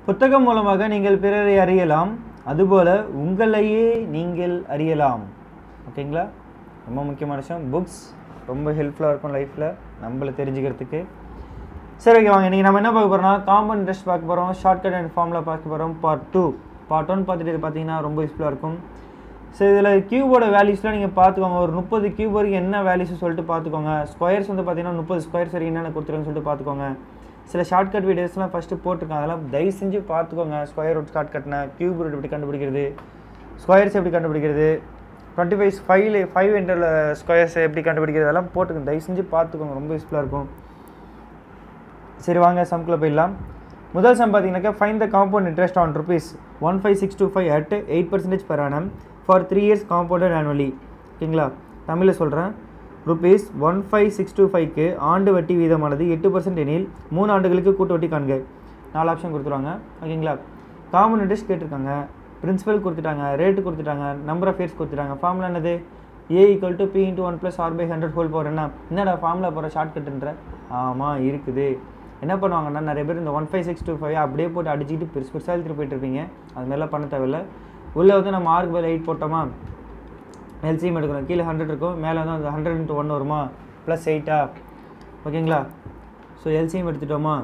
புத்தகம் மூலமாக நீங்கள் பிறரை அறியலாம் அதுபோல உங்களையே நீங்கள் அறியலாம் ஓகேங்களா ரொம்ப முக்கியமான விஷயம் புக்ஸ் ரொம்ப ஹெல்ப்ஃபுல்லாக இருக்கும் லைஃப்பில் நம்மளை தெரிஞ்சுக்கிறதுக்கு சரி ஓகே வாங்க இன்றைக்கி நம்ம என்ன பார்க்க போகிறோம்னா காம்பவுண்ட் இன்ட்ரெஸ்ட் பார்க்க போகிறோம் ஷார்ட்கட் அண்ட் ஃபார்முலா பார்க்க போகிறோம் பார்ட் டூ பார்ட் ஒன் பார்த்துட்டு இது பார்த்தீங்கன்னா ரொம்ப யூஸ்ஃபுல்லாக இருக்கும் ஸோ இதில் கியூபோட வேல்யூஸ்லாம் நீங்கள் பார்த்துக்கோங்க ஒரு முப்பது கியூப் வரைக்கும் என்ன வேல்யூஸ் சொல்லிட்டு பார்த்துக்கோங்க ஸ்கொயர்ஸ் வந்து பார்த்தீங்கன்னா முப்பது ஸ்கொயர்ஸ் வரைக்கும் என்னென்ன கொடுத்துருன்னு சொல்லிட்டு பார்த்துக்கோங்க சில ஷார்ட்கட் வீடியோஸ்லாம் ஃபஸ்ட்டு போட்டிருக்கேன் அதெல்லாம் தயவு செஞ்சு பார்த்துக்கோங்க ஸ்கொயர் ரூட் ஷார்ட்கட்னா கியூப் ரூட் எப்படி கண்டுபிடிக்கிறது ஸ்கொயர்ஸ் எப்படி கண்டுபிடிக்கிறது டுவெண்ட்டி ஃபைவ் ஃபைவ்ல ஃபைவ் ஹண்ட்ரட் ஸ்கொயர்ஸ் எப்படி கண்டுபிடிக்கிறது அதெல்லாம் போட்டுக்கோங்க தயவு செஞ்சு பார்த்துக்கோங்க ரொம்ப யூஸ்ஃபுல்லாக இருக்கும் சரி வாங்க சம்குள்ளே போயிடலாம் முதல் சம் பார்த்தீங்கன்னாக்கா find the compound interest on rupees one five six two five at eight percentage per annum for three years compounded annually ஓகேங்களா தமிழில் சொல்கிறேன் rupees one five six two ஃபைவ்க்கு ஆண்டு வட்டி வீதமானது எட்டு பர்சன்ட் எனில் மூணு ஆண்டுகளுக்கு கூட்டு வட்டி காண்க நாலு ஆப்ஷன் கொடுத்துருவாங்க ஓகேங்களா காம்பவுண்ட் இன்ட்ரெஸ்ட் கேட்டிருக்காங்க பிரின்சிபல் கொடுத்துட்டாங்க ரேட்டு கொடுத்துட்டாங்க நம்பர் ஆஃப் இயர்ஸ் கொடுத்துட்டாங்க ஃபார்முலா என்னது ஏ equal to B into one plus R by hundred whole power என்ன என்னடா ஃபார்முலா போகிற ஷார்ட்கட்டுன்ற ஆமாம் இருக்குது என்ன பண்ணுவாங்கன்னா நிறைய பேர் இந்த one five six two five அப்படியே போட்டு அடிச்சுட்டு பெருசு பெருசாக எழுதிட்டு போயிட்டு இருப்பீங்க அது மாதிரிலாம் பண்ண தேவையில்ல உள்ளே வந்து நம்ம ஆர்க் பை எயிட் போட்டோமா எல்சிஎம் எடுக்கணும் கீழே ஹண்ட்ரட் இருக்கும் மேலே வந்து அந்த ஹண்ட்ரட் இன்ட்டு ஒன் வருமா ப்ளஸ் எயிட்டா ஓகேங்களா ஸோ எல்சிஎம் எடுத்துட்டோமா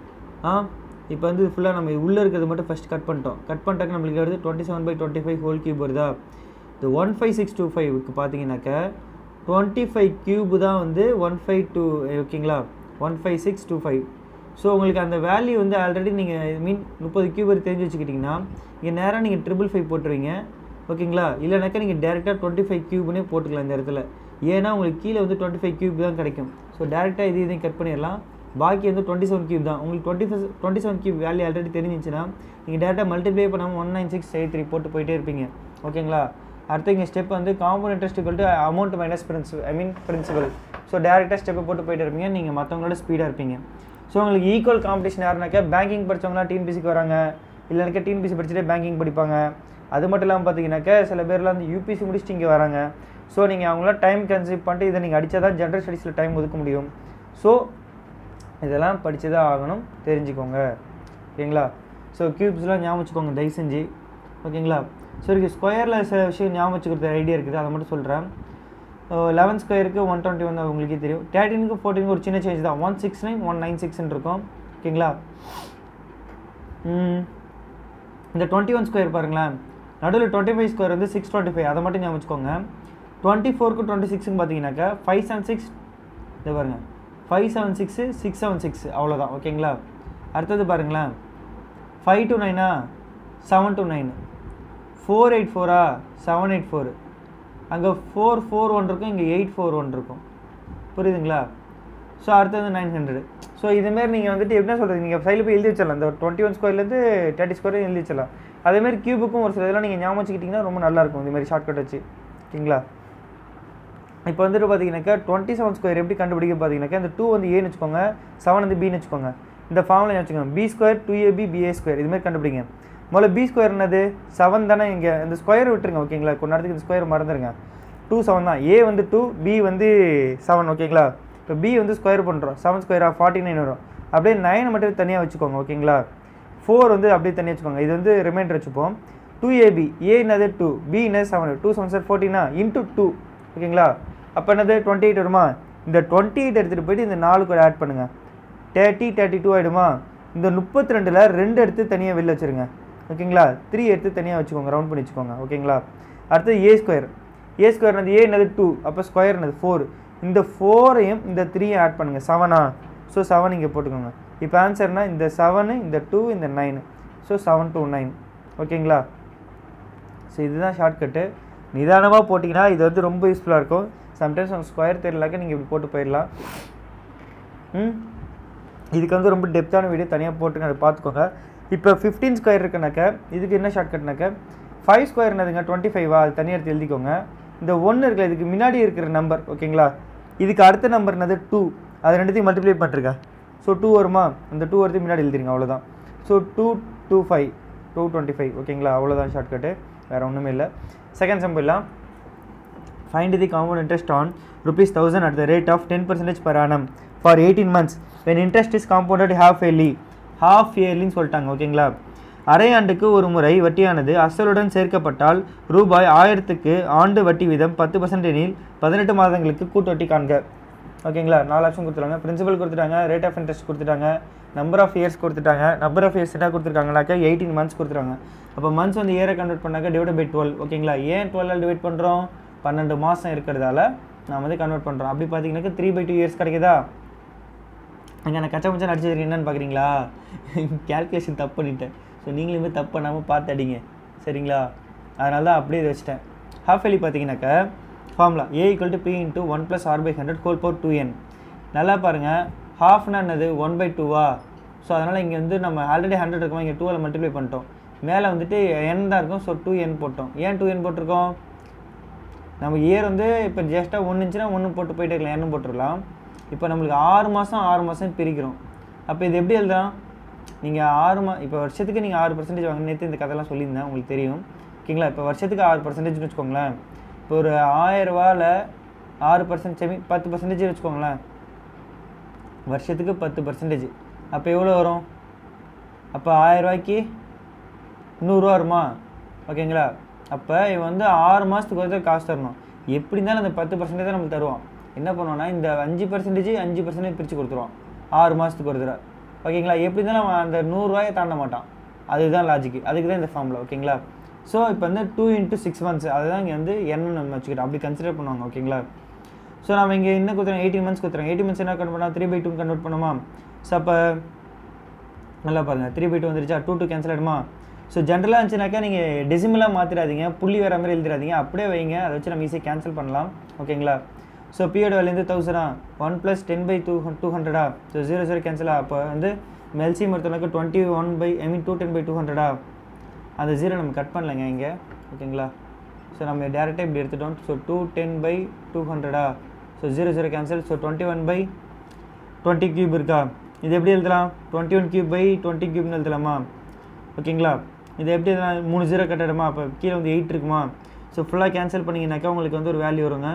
ஆ இப்போ வந்து ஃபுல்லாக நம்ம உள்ளே இருக்கிறது மட்டும் ஃபஸ்ட் கட் பண்ணிட்டோம் கட் பண்ணிட்டாக்க நம்மளுக்கு வருது twenty seven by twenty five whole cube வருதா இந்த ஒன் ஃபைவ் சிக்ஸ் டூ ஃபைவ்க்கு பார்த்தீங்கன்னாக்க டுவெண்ட்டி ஃபைவ் கியூப் தான் வந்து ஒன் ஃபைவ் டூ ஓகேங்களா one five six two five so உங்களுக்கு அந்த வேல்யூ வந்து ஆல்ரெடி நீங்கள் மீன் முப்பது கியூப் வரை தெரிஞ்சு வச்சுக்கிட்டிங்கன்னா இங்கே நேராக நீங்கள் ட்ரிபிள் ஃபைவ் போட்டுருவீங்க ஓகேங்களா இல்லைனாக்கா நீங்கள் டேரெக்டாக டுவெண்ட்டி ஃபைவ் கியூப்னே போட்டுக்கலாம் இந்த இடத்துல ஏன்னா உங்களுக்கு கீழே வந்து டுவெண்ட்டி ஃபைவ் கியூப் தான் கிடைக்கும் ஸோ டேரெக்டாக இது இதையும் கட் பண்ணிடலாம் பாக்கி வந்து டுவெண்ட்டி செவன் கியூப் தான் உங்களுக்கு twenty five twenty seven cube value already தெரிஞ்சிச்சுன்னா நீங்கள் டேரெக்டாக மல்டிப்ளை பண்ணாமல் one nine six eight three போட்டு போயிட்டே இருப்பீங்க ஓகேங்களா அடுத்து இங்கே ஸ்டெப் வந்து compound interest to amount minus principal I mean principal so டேரெக்டாக ஸ்டெப்பை போட்டு போயிட்டு இருப்பீங்க நீங்கள் மற்றவங்களோட ஸ்பீடாக இருப்பீங்க ஸோ உங்களுக்கு ஈக்குவல் காம்படிஷன் யாருனாக்கா பேங்கிங் படித்தவங்களாம் டிஎன்பிசிக்கு வராங்க இல்லைனாக்கா டிஎன்பிசி படிச்சுட்டே பேங்கிங் படிப்பாங்க அது மட்டும் இல்லாமல் பார்த்தீங்கன்னாக்கா சில பேர்லாம் வந்து யூபிசி முடிச்சுட்டு இங்கே வராங்க ஸோ நீங்கள் அவங்களாம் டைம் கன்சியூம் பண்ணிட்டு இதை நீங்கள் அடித்தா தான் ஜென்ரல் ஸ்டடீஸில் டைம் ஒதுக்க முடியும் ஸோ இதெல்லாம் படித்து தான் ஆகணும் தெரிஞ்சுக்கோங்க ஓகேங்களா ஸோ க்யூப்ஸ்லாம் ஞாபகம் வச்சுக்கோங்க தயவு செஞ்சு ஓகேங்களா ஸோ இருக்கு ஸ்கொயரில் சில விஷயம் ஞாபகம் வச்சுக்கிறது ஐடியா இருக்குது அதை மட்டும் சொல்கிறேன் லெவன் ஸ்கொயருக்கு ஒன் டுவெண்ட்டி வந்து உங்களுக்கே தெரியும் தேர்ட்டினுக்கு ஃபோர்டீனுக்கு ஒரு சின்ன சேஞ்ச் தான் one six nine one nine சிக்ஸ்ன்னு இருக்கும் ஓகேங்களா இந்த டுவெண்ட்டி ஒன் ஸ்கொயர் பாருங்களேன் நடுவில் டுவெண்ட்டி ஃபைவ் ஸ்கொயர் வந்து சிக்ஸ் டுவெண்ட்டி ஃபைவ் அதை மட்டும் ஞாபகம் வச்சுக்கோங்க டுவெண்ட்டி ஃபோருக்கு டுவெண்ட்டி சிக்ஸ்னு பார்த்தீங்கன்னாக்கா ஃபைவ் செவன் சிக்ஸ் இது பாருங்கள் five seven six six seven six அவ்வளோதான் ஓகேங்களா அடுத்தது பாருங்களேன் ஃபைவ் டூ நைனா seven two nine four eight ஃபோரா செவன் எயிட் ஃபோரு அங்கே ஃபோர் ஃபோர் ஒன் இருக்கும் இங்கே எயிட் ஃபோர் ஒன் இருக்கும் புரியுதுங்களா ஸோ அடுத்தது நைன் ஹண்ட்ரட் ஸோ இதுமாரி நீங்கள் வந்துட்டு என்ன சொல்கிறது நீங்கள் சைடில் போய் எழுதி வச்சிடலாம் இந்த டுவெண்ட்டி ஒன் ஸ்கொயர்லேருந்து தேர்ட்டி ஸ்கொயர் எழுதி வச்சிடலாம் அதேமாதிரி கியூபுக்கும் ஒரு சில இதெல்லாம் நீங்கள் ஞாபகம் வச்சுக்கிட்டிங்கன்னா ரொம்ப நல்லாயிருக்கும் இதுமாதிரி ஷார்ட்கட் வச்சு ஓகேங்களா இப்போ வந்துட்டு பார்த்தீங்கன்னாக்கா டுவெண்ட்டி செவன் ஸ்கொயர் எப்படி கண்டுபிடிக்க பார்த்தீங்கன்னாக்கா இந்த டூ வந்து ஏன்னு வச்சுக்கோங்க செவன் வந்து பின்னு வச்சுக்கோங்க இந்த ஃபார்மில் வச்சுக்கோங்க B square two AB BA square இதுமாதிரி கண்டுபிடிங்க முதல்ல பி ஸ்கொயர் என்னது செவன் தானே இங்கே இந்த ஸ்கொயர் விட்டுருங்க ஓகேங்களா கொஞ்ச நேரத்துக்கு இந்த ஸ்கொயர் மறந்துடுங்க டூ செவன் தான் ஏ வந்து டூ பி வந்து செவன் ஓகேங்களா இப்போ பி வந்து ஸ்கொயர் பண்ணுறோம் செவன் ஸ்கொயராக ஃபார்ட்டி நைன் வரும் அப்படியே நைன் மட்டும் தனியாக வச்சுக்கோங்க ஓகேங்களா ஃபோர் வந்து அப்படியே தனியாக வச்சுக்கோங்க இது வந்து ரிமைண்டர் வச்சுப்போம் டூ ஏபி ஏ என்னது டூ பி என்னது செவன் டூ செவன் சார் ஃபோர்ட்டினா இன்ட்டு டூ ஓகேங்களா அப்போ என்னது டுவெண்ட்டி எயிட் வருமா இந்த டுவெண்ட்டி எயிட் எடுத்துகிட்டு போயிட்டு இந்த நாலு கூட ஆட் பண்ணுங்கள் தேர்ட்டி தேர்ட்டி டூ ஆகிடுமா இந்த முப்பத்தி ரெண்டில் ரெண்டு எடுத்து தனியாக வெளில வச்சுருங்க ஓகேங்களா த்ரீ எடுத்து தனியாக வச்சுக்கோங்க ரவுண்ட் பண்ணி வச்சுக்கோங்க ஓகேங்களா அடுத்தது ஏ ஸ்கொயர் ஏ ஸ்கொயர் என்னது ஏ என்னது டூ அப்போ ஸ்கொயர் என்னது ஃபோர் இந்த ஃபோரையும் இந்த த்ரீயும் ஆட் பண்ணுங்கள் செவனா ஸோ செவன் இங்கே போட்டுக்கோங்க இப்போ ஆன்சர்னால் இந்த செவனு இந்த டூ இந்த nine so seven two nine ஓகேங்களா ஸோ இதுதான் ஷார்ட்கட்டு நிதானமாக போட்டிங்கன்னா இது வந்து ரொம்ப யூஸ்ஃபுல்லாக இருக்கும் சம்டைம்ஸ் உங்கள் ஸ்கொயர் தெரியலாக்க நீங்கள் இப்படி போட்டு போயிடலாம் ம் இதுக்கு வந்து ரொம்ப டெப்த்தான வீடியோ தனியாக போட்டுங்க அதை பார்த்துக்கோங்க இப்போ ஃபிஃப்டீன் ஸ்கொயர் இருக்குனாக்க இதுக்கு என்ன ஷார்ட்கட்னாக்க ஃபைவ் ஸ்கொயர் என்னதுங்க டுவெண்ட்டி ஃபைவா அது தனியாக எடுத்து எழுதிக்கோங்க இந்த ஒன்று இருக்குல்ல இதுக்கு முன்னாடி இருக்கிற நம்பர் ஓகேங்களா இதுக்கு அடுத்த நம்பர் என்னது டூ அது ரெண்டுத்தையும் மல்டிப்ளை பண்ணிருக்கேன் ஸோ டூ வருமா அந்த டூ வரதுக்கு முன்னாடி எழுதிருங்க அவ்வளோதான் so two two five two twenty five ஓகேங்களா அவ்வளோதான் ஷார்ட்கட்டு வேறு ஒன்றுமே இல்லை செகண்ட் சம் போயிடலாம் find the compound interest on rupees 1000 at the rate of 10 percentage per annum for 18 months when interest is compounded half yearly half yearly சொல்லிட்டாங்க ஓகேங்களா அரை ஆண்டுக்கு ஒரு முறை வட்டியானது அசலுடன் சேர்க்கப்பட்டால் ரூபாய் ஆயிரத்துக்கு ஆண்டு வட்டி வீதம் பத்து பர்சன்ட் எனில் பதினெட்டு மாதங்களுக்கு கூட்டு வட்டி காண்க ஓகேங்களா நாலு ஆப்ஷன் கொடுத்துட்டாங்க பிரின்சிபல் கொடுத்துட்டாங்க ரேட் ஆஃப் இன்ட்ரெஸ்ட் கொடுத்துட்டாங்க நம்பர் ஆஃப் இயர்ஸ் கொடுத்துட்டாங்க நம்பர் ஆஃப் இயர்ஸ் என்ன கொடுத்துருக்காங்கனாக்கா எயிட்டீன் மந்த்ஸ் கொடுத்துருக்காங்க அப்போ மந்த்ஸ் வந்து இயரை கன்வெர்ட் பண்ணாக்க டிவைட் பை டுவெல் ஓகேங்களா ஏன் டுவெல் டிவைட் பண்ணுறோம் பன்னெண்டு மாதம் இருக்கிறதால நான் வந்து கன்வெர்ட் பண்ணுறோம் அப்படி பார்த்தீங்கன்னாக்கா த்ரீ பை டூ இயர்ஸ் கிடைக்குதா அங்கே நான் கச்சா மச்சா நடிச்சது என்னன்னு பார்க்குறீங்களா கேல்குலேஷன் தப்பு பண்ணிட்டேன் ஸோ நீங்களுமே தப்பு பண்ணாமல் பார்த்து அடிங்க சரிங்களா அதனால தான் அப்படியே இதை வச்சிட்டேன் ஹாஃப் வேலி பார்த்தீங்கன்னாக்கா formula A equal to B into one plus R by hundred whole power two N நல்லா பாருங்கள் ஹாஃப்னா என்னது ஒன் பை டூவா ஸோ அதனால் இங்கே வந்து நம்ம ஆல்ரெடி ஹண்ட்ரட் இருக்கோம் இங்கே டூவில் மல்டிப்ளை பண்ணிட்டோம் மேலே வந்துட்டு என் தான் இருக்கும் ஸோ டூ என் போட்டோம் ஏன் டூ என் போட்டிருக்கோம் நம்ம இயர் வந்து இப்போ ஜஸ்ட்டாக ஒன்று இருந்துச்சுன்னா ஒன்று போட்டு போயிட்டே இருக்கலாம் எண்ணு போட்டுருக்கலாம் இப்போ நம்மளுக்கு ஆறு மாதம் ஆறு மாதம் பிரிக்கிறோம் அப்போ இது எப்படி எழுதலாம் நீங்கள் ஆறு மா இப்போ வருஷத்துக்கு நீங்கள் ஆறு பர்சன்டேஜ் வாங்க நேற்று இந்த கதைலாம் சொல்லியிருந்தேன் உங்களுக்கு தெரியும் ஓகேங்களா இப்போ வருஷத்துக்கு ஆறு பர்சன்டேஜ்னு வச்சுக்கோங்களேன் இப்போ ஒரு ஆயிரரூவாவில் ஆறு பர்சன்ட் செமி பத்து பர்சன்டேஜ் வச்சுக்கோங்களேன் வருஷத்துக்கு பத்து பர்சன்டேஜ் அப்போ எவ்வளோ வரும் அப்போ ஆயிரரூவாய்க்கு நூறுரூவா வருமா ஓகேங்களா அப்போ இவன் வந்து ஆறு மாதத்துக்கு ஒரு தடவை காசு தரணும் எப்படி இருந்தாலும் அந்த பத்து பர்சன்டேஜ் தான் நமக்கு தருவான் என்ன பண்ணுவான்னா இந்த அஞ்சு பர்சன்டேஜ் அஞ்சு பர்சன்டேஜ் பிரித்து கொடுத்துருவான் ஆறு மாதத்துக்கு ஒரு தடவை ஓகேங்களா எப்படி இருந்தாலும் அவன் அந்த நூறுரூவாயை தாண்ட மாட்டான் அதுதான் லாஜிக் அதுக்கு தான் இந்த ஃபார்மில் ஓகேங்களா ஸோ இப்போ வந்து டூ இன்ட்டு சிக்ஸ் மந்த்ஸ் அதுதான் இங்கே வந்து என்ன நம்ம வச்சுக்கிட்டோம் அப்படி கன்சிடர் பண்ணுவாங்க ஓகேங்களா ஸோ நம்ம இங்கே என்ன கொடுத்துறோம் எயிட்டீன் மந்த்ஸ் கொடுத்துறோம் எயிட்டீன் மந்த்ஸ் என்ன கன்வெர்ட் பண்ணால் த்ரீ பை டூ கன்வெர்ட் பண்ணுமா ஸோ அப்போ நல்லா பாருங்கள் த்ரீ பை டூ வந்துருச்சா டூ டூ கேன்சல் ஆகிடுமா ஸோ ஜென்ரலாக இருந்துச்சுனாக்கா நீங்கள் டெசிமலாக மாற்றிடாதீங்க புள்ளி வர மாதிரி எழுதிடாதீங்க அப்படியே வைங்க அதை வச்சு நம்ம ஈஸியாக கேன்சல் பண்ணலாம் ஓகேங்களா ஸோ பியோட வேலேருந்து தௌசண்டா one plus ten by two two ஹண்ட்ரடா ஸோ ஜீரோ ஜீரோ கேன்சலா அப்போ வந்து மெல்சி மருத்துவனுக்கு twenty one by I mean two ten by two ஹண்ட்ரடா அந்த ஜீரோ நம்ம கட் பண்ணலைங்க இங்கே ஓகேங்களா ஸோ நம்ம டேரெக்டாக இப்படி எடுத்துட்டோம் so two ten by two ஹண்ட்ரடா so zero zero cancel so twenty one by twenty cube இருக்கா இது எப்படி எழுதலாம் twenty one cube by twenty கியூப்னு எழுதலாமா ஓகேங்களா இது எப்படி எழுதலாம் மூணு ஜீரோ கட்டிடுமா அப்போ கீழே வந்து எயிட் இருக்குமா ஸோ ஃபுல்லாக கேன்சல் பண்ணிங்கனாக்கா உங்களுக்கு வந்து ஒரு வேல்யூ வருங்க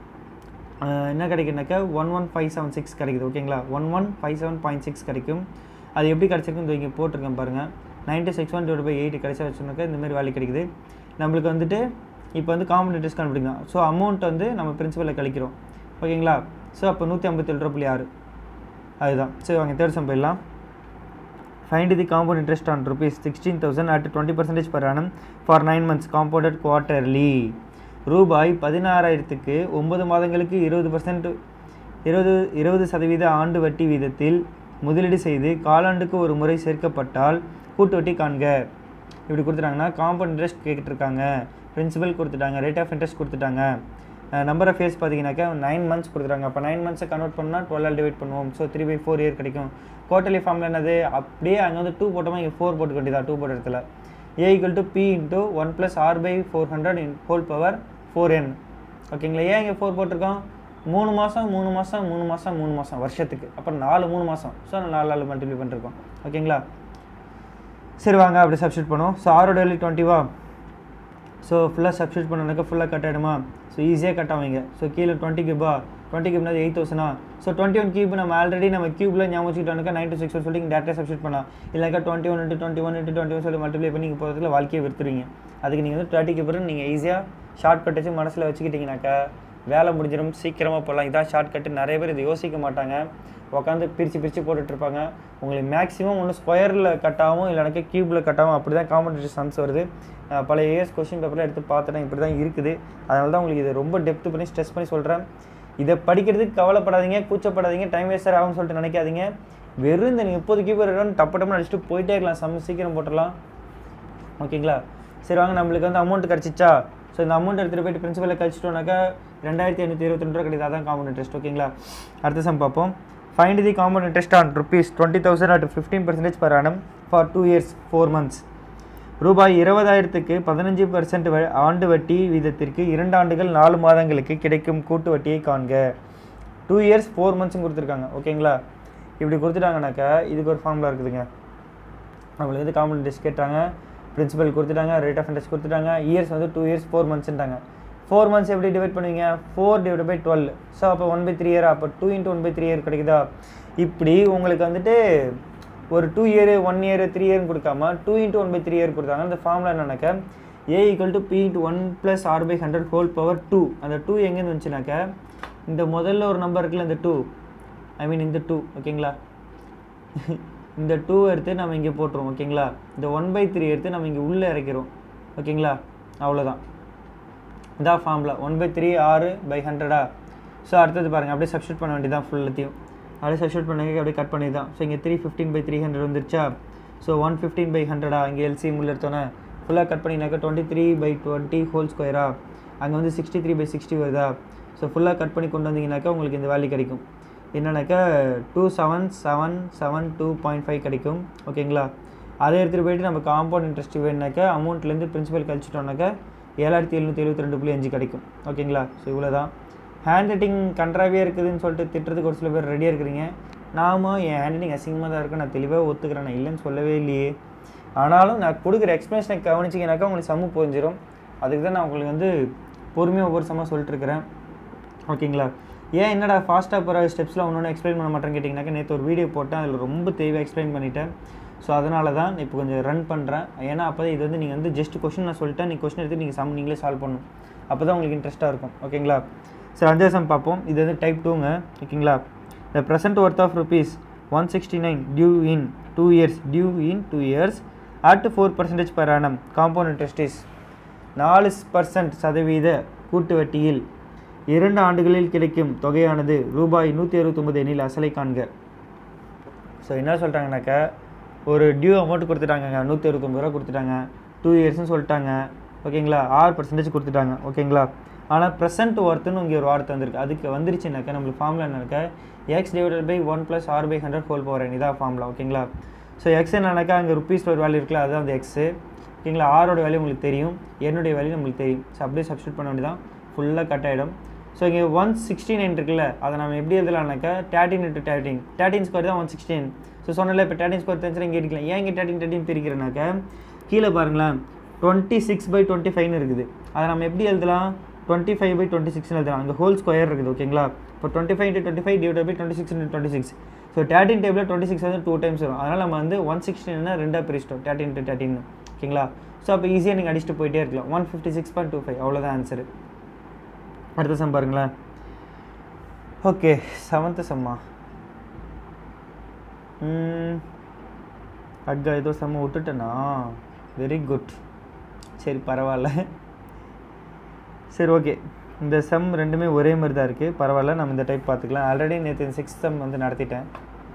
அஹ் என்ன கிடைக்குனாக்கா one one five seven six கிடைக்குது ஓகேங்களா one one five seven point six கிடைக்கும் அது எப்படி கிடச்சிருக்குன்னு இங்கே போட்டிருக்கேன் பாருங்கள் ninety six one divide by eight கிடைச்சா வச்சுனாக்கா இந்த மாதிரி வேல்யூ கிடைக்குது நம்மளுக்கு வந்துட்டு இப்போ வந்து காமன் இன்ட்ரெஸ்ட் கண்டுபிடிக்கலாம் ஸோ அமௌண்ட் வந்து நம்ம பிரின்சிபலில் கழிக்கிறோம் ஓகேங்களா ஸோ அப்போ நூற்றி ஐம்பத்தேழு ரூபா புள்ளி ஆறு அதுதான் சரி வாங்க தேர்ட் சம் போயிடலாம் find the compound interest on rupees sixteen thousand at twenty percentage per annum for nine months compounded quarterly ரூபாய் பதினாறாயிரத்துக்கு ஒன்பது மாதங்களுக்கு இருபது பர்சன்ட் இருபது இருபது சதவீத ஆண்டு வட்டி வீதத்தில் முதலீடு செய்து காலாண்டுக்கு ஒரு முறை சேர்க்கப்பட்டால் கூட்டு வட்டி காண்க இப்படி கொடுத்துட்டாங்கன்னா காம்பவுண்ட் இன்ட்ரெஸ்ட் கேட்டுருக்காங்க பிரின்சிபல் கொடுத்துட்டாங்க ரேட் ஆஃப் இன்ட்ரெஸ்ட் கொடுத்துட்டாங்க நம்பர் ஆஃப் இயர்ஸ் பார்த்தீங்கன்னாக்கா நைன் மந்த்ஸ் கொடுத்துருக்காங்க அப்போ நைன் மந்த்ஸை கன்வெர்ட் பண்ணால் டுவெல் டிவைட் பண்ணுவோம் so three by four year கிடைக்கும் குவார்டர்லி ஃபார்மில் என்னது அப்படியே அங்கே வந்து டூ போட்டோமா இங்கே ஃபோர் போட்டு வேண்டியதா டூ போட்ட இடத்துல A equal to B into one plus R by four hundred in whole power four N ஓகேங்களா ஏன் இங்கே ஃபோர் போட்டிருக்கோம் மூணு மாதம் மூணு மாதம் மூணு மாதம் மூணு மாதம் வருஷத்துக்கு அப்புறம் நாலு மூணு மாதம் ஸோ நாலு நாலு மல்டிப்ளை பண்ணிருக்கோம் ஓகேங்களா சரி வாங்க அப்படி சப்ஸ்டியூட் பண்ணுவோம் ஸோ ஆரோட வேல்யூ டுவெண்ட்டிவா ஸோ ஃபுல்லாக சப்ஸ்டியூட் பண்ணனாக்கா ஃபுல்லாக கட் ஆகிடுமா ஸோ ஈஸியாக கட் ஆவீங்க ஸோ கீழே டுவெண்ட்டி கியூபா டுவெண்ட்டி கியூப்னா எயிட் தௌசண்டா ஸோ டுவெண்ட்டி ஒன் கியூப் நம்ம ஆல்ரெடி நம்ம கியூப்ல ஞாபகம் வச்சுக்கிட்டோம்னாக்கா நைன் டூ சிக்ஸ் சொல்லி டேரக்டாக சப்ஸ்டியூட் பண்ணலாம் இல்லைக்கா twenty one into twenty one into twenty one சொல்லி மல்டிப்ளை பண்ணி நீங்கள் போகிறதுல வாழ்க்கையை விற்றுருவீங்க அதுக்கு நீங்கள் வந்து தேர்ட்டி கியூப் நீங்கள் ஈஸியாக ஷார்ட் கட் வச்சு மனசில் வச்சுக்கிட்டிங்கனாக்கா வேலை முடிஞ்சிடும் சீக்கிரமாக போடலாம் இதான் ஷார்ட் கட்டு நிறைய பேர் இது யோசிக்க மாட்டாங்க உட்காந்து பிரித்து பிரித்து போட்டுட்ருப்பாங்க உங்களுக்கு மேக்ஸிமம் ஒன்று ஸ்கொயரில் கட்டாகவும் இல்லைனாக்கா க்யூப்பில் கட்டாகவும் அப்படி தான் காம்படிட்டிவ் சம்ஸ் வருது அஹ் பழைய இயர்ஸ் கொஸ்டின் பேப்பரில் எடுத்து பார்த்துட்டேன் இப்படி தான் இருக்குது அதனால தான் உங்களுக்கு இதை ரொம்ப டெப்த் பண்ணி ஸ்ட்ரெஸ் பண்ணி சொல்கிறேன் இதை படிக்கிறதுக்கு கவலைப்படாதீங்க கூச்சப்படாதீங்க டைம் வேஸ்டர் ஆகும்னு சொல்லிட்டு நினைக்காதீங்க வெறும் இந்த முப்பது கீப்பர் டப்பு டப்புன்னு அடிச்சுட்டு போயிட்டே இருக்கலாம் சம் சீக்கிரம் போட்டுடலாம் ஓகேங்களா சரி வாங்க நம்மளுக்கு வந்து அமௌண்ட் கிடச்சிச்சா ஸோ இந்த அமௌண்ட் எடுத்துகிட்டு போயிட்டு பிரின்சிபலில் கழிச்சிட்டோம்னாக்கா ரெண்டாயிரத்தி ஐநூற்றி இருபத்தி ரெண்டு ரூபா கிடையாது அதான் காம்பவுண்ட் இன்ட்ரெஸ்ட் ஓகேங்களா அடுத்த சம் பார்ப்போம் find the compound interest on rupees twenty thousand at fifteen percentage per annum for two years four months ரூபாய் இருபதாயிரத்துக்கு பதினஞ்சு பர்சன்ட் ஆண்டு வட்டி வீதத்திற்கு இரண்டு ஆண்டுகள் நாலு மாதங்களுக்கு கிடைக்கும் கூட்டு வட்டியை காண்க டூ இயர்ஸ் ஃபோர் மந்த்ஸும் கொடுத்துருக்காங்க ஓகேங்களா இப்படி கொடுத்துட்டாங்கனாக்கா இதுக்கு ஒரு ஃபார்முலா இருக்குதுங்க நம்மளுக்கு வந்து காம்பவுண்ட் இன்ட்ரெஸ்ட் கேட்டாங்க பிரின்சிபல் கொடுத்துட்டாங்க ரேட் ஆஃப் இன்ட்ரெஸ்ட் கொடுத்துட்டாங்க இயர்ஸ் வந்து டூ இயர்ஸ் ஃபோர் மந்த்ஸ்ன்ட்டாங்க ஃபோர் மந்த்ஸ் எப்படி டிவைட் பண்ணுவீங்க four divide by twelve so அப்போ ஒன் பை த்ரீ இயர் அப்போ two into one by three year கிடைக்குதா இப்படி உங்களுக்கு வந்துட்டு ஒரு two year one year three இயர்னு கொடுக்காம two into one by three year கொடுத்தாங்க அந்த ஃபார்முலா என்னன்னாக்க A equal to B into one plus R by hundred whole power two அந்த டூ எங்கேருந்து வந்துச்சுனாக்க இந்த முதல்ல ஒரு நம்பர் இருக்குல்ல இந்த டூ ஐ மீன் இந்த டூ ஓகேங்களா இந்த டூ எடுத்து நம்ம இங்கே போட்டுருவோம் ஓகேங்களா இந்த ஒன் பை த்ரீ எடுத்து நம்ம இங்கே உள்ளே இறக்கிறோம் ஓகேங்களா அவ்வளோதான் இதான் ஃபார்முலா ஒன் பை த்ரீ ஆறு பை ஹண்ட்ரடா ஸோ அடுத்தது பாருங்கள் அப்படியே சப்ஸ்டியூட் பண்ண வேண்டியதான் ஃபுல்லத்தையும் அப்படியே சப்ஸ்டியூட் பண்ணி அப்படியே கட் பண்ணி தான் ஸோ இங்கே three fifteen by three hundred வந்துருச்சா ஸோ ஒன் ஃபிஃப்டீன் பை ஹண்ட்ரடா இங்கே எல்சி உள்ள எடுத்தோன்னே ஃபுல்லாக கட் பண்ணினாக்கா twenty three by twenty whole ஸ்கொயரா அங்கே வந்து சிக்ஸ்டி த்ரீ பை சிக்ஸ்டி வருதா ஸோ ஃபுல்லாக கட் பண்ணி கொண்டு வந்தீங்கன்னாக்கா உங்களுக்கு இந்த வேல்யூ கிடைக்கும் என்னன்னாக்கா two seven seven seven two point five கிடைக்கும் ஓகேங்களா அதை எடுத்துகிட்டு போயிட்டு நம்ம காம்பவுண்ட் இன்ட்ரெஸ்ட் வேணுனாக்கா அமௌண்ட்லேருந்து பிரின்சிபல் கழிச்சிட்டோம்னாக்கா ஏழாயிரத்தி எழுநூற்றி எழுபத்தி ரெண்டு புள்ளி அஞ்சு கிடைக்கும் ஓகேங்களா ஸோ இவ்வளோ தான் ஹேண்ட் ரைட்டிங் கன்றாவே இருக்குதுன்னு சொல்லிட்டு திட்டுறதுக்கு ஒரு சில பேர் ரெடியாக இருக்கிறீங்க நாம என் ஹேண்ட் ரைட்டிங் அசிங்கமாக தான் இருக்கும் நான் தெளிவாக ஒத்துக்கிறேன் நான் இல்லைன்னு சொல்லவே இல்லையே ஆனாலும் நான் கொடுக்குற எக்ஸ்ப்ளனேஷனை கவனிச்சிங்கனாக்கா உங்களுக்கு சம்மு புரிஞ்சிடும் அதுக்கு தான் நான் உங்களுக்கு வந்து பொறுமையாக ஒவ்வொரு சமமாக சொல்லிட்டு இருக்கிறேன் ஓகேங்களா ஏன் என்னடா ஃபாஸ்ட்டாக போகிற ஸ்டெப்ஸில் ஒன்று எக்ஸ்பிளைன் பண்ண மாட்டேன்னு கேட்டிங்கனாக்கா நேற்று ஒரு வீடியோ போட்டேன் அதில் ரொம்ப தெளிவாக எக்ஸ்பிளைன் பண்ணிட்டேன் ஸோ அதனால தான் இப்போ கொஞ்சம் ரன் பண்ணுறேன் ஏன்னா அப்போ இது வந்து நீங்கள் வந்து ஜஸ்ட் கொஷின் நான் சொல்லிட்டேன் நீங்கள் கொஷின் எடுத்து நீங்கள் சம் நீங்களே சால்வ் பண்ணணும் அப்போ தான் உங்களுக்கு இன்ட்ரெஸ்ட்டாக இருக்கும் ஓகேங்களா சரி அஞ்சாவது சம் பார்ப்போம் இது வந்து டைப் டூங்க ஓகேங்களா the present worth of rupees one sixty nine due in two years due in two years at four percentage per annum compound interest is நாலு பர்சன்ட் சதவீத கூட்டு வட்டியில் இரண்டு ஆண்டுகளில் கிடைக்கும் தொகையானது ரூபாய் நூற்றி அறுபத்தொம்பது எண்ணில் அசலை காண்க ஸோ என்ன சொல்கிறாங்கனாக்கா ஒரு டியூ அமௌண்ட் கொடுத்துட்டாங்கங்க நூற்றி அறுபத்தொம்பது ரூபா கொடுத்துட்டாங்க டூ இயர்ஸ்னு சொல்லிட்டாங்க ஓகேங்களா ஆறு பர்சன்டேஜ் கொடுத்துட்டாங்க ஓகேங்களா ஆனால் ப்ரெசென்ட் ஒர்த்துன்னு இங்கே ஒரு வார்த்தை வந்திருக்கு அதுக்கு வந்துருச்சுனாக்கா நம்மளுக்கு ஃபார்முலா என்னக்கா X divided by one plus R by hundred whole power இதான் ஃபார்முலா ஓகேங்களா ஸோ எக்ஸ் என்னன்னாக்கா அங்கே ருப்பீஸில் ஒரு வேல்யூ இருக்குல்ல அதுதான் அந்த எக்ஸு ஓகேங்களா ஆரோட வேல்யூ உங்களுக்கு தெரியும் என்னுடைய வேல்யூ நம்மளுக்கு தெரியும் ஸோ அப்படியே சப்ஸ்டியூட் பண்ண வேண்டியதான் ஃபுல்லாக கட் ஆகிடும் ஸோ இங்கே ஒன் சிக்ஸ்டி நைன் இருக்குல்ல அதை நம்ம எப்படி எழுதலாம்னாக்கா thirteen into thirteen thirteen square தான் ஒன் சிக்ஸ்டீன் ஸோ சொன்னல இப்போ தேர்ட்டின் ஸ்கொயர் தெரிஞ்சு இங்கே எடுக்கலாம் ஏன் இங்கே தேர்ட்டின் தேர்ட்டின் பிரிக்கிறேனாக்கா கீழே பாருங்களேன் டுவெண்ட்டி சிக்ஸ் பை டுவெண்ட்டி ஃபைவ்னு இருக்குது அதை நம்ம எப்படி எழுதலாம் டுவெண்ட்டி ஃபைவ் பை டுவெண்ட்டி சிக்ஸ்னு எழுதலாம் அங்கே ஹோல் ஸ்கொயர் இருக்குது ஓகேங்களா இப்போ twenty five into twenty five divide by twenty six into twenty six so thirteen table twenty six வந்து டூ டைம்ஸ் வரும் அதனால் நம்ம வந்து ஒன் சிக்ஸ்டின்னா ரெண்டாக பிரிச்சிட்டோம் தேர்ட்டின் இன்ட்டு தேர்ட்டின் ஓகேங்களா ஸோ அப்போ ஈஸியாக நீங்கள் அடிச்சுட்டு போயிட்டே இருக்கலாம் one fifty six point two five அவ்வளோதான் ஆன்சரு அடுத்த சம் பாருங்களேன் ஓகே செவன்த்து சம்மா அக்கா ஏதோ செம்ம விட்டுட்டேனா வெரி குட் சரி பரவாயில்ல சரி ஓகே இந்த சம் ரெண்டுமே ஒரே மாதிரி தான் இருக்குது பரவாயில்ல நம்ம இந்த டைப் பார்த்துக்கலாம் ஆல்ரெடி நேற்று சிக்ஸ் சம் வந்து நடத்திட்டேன்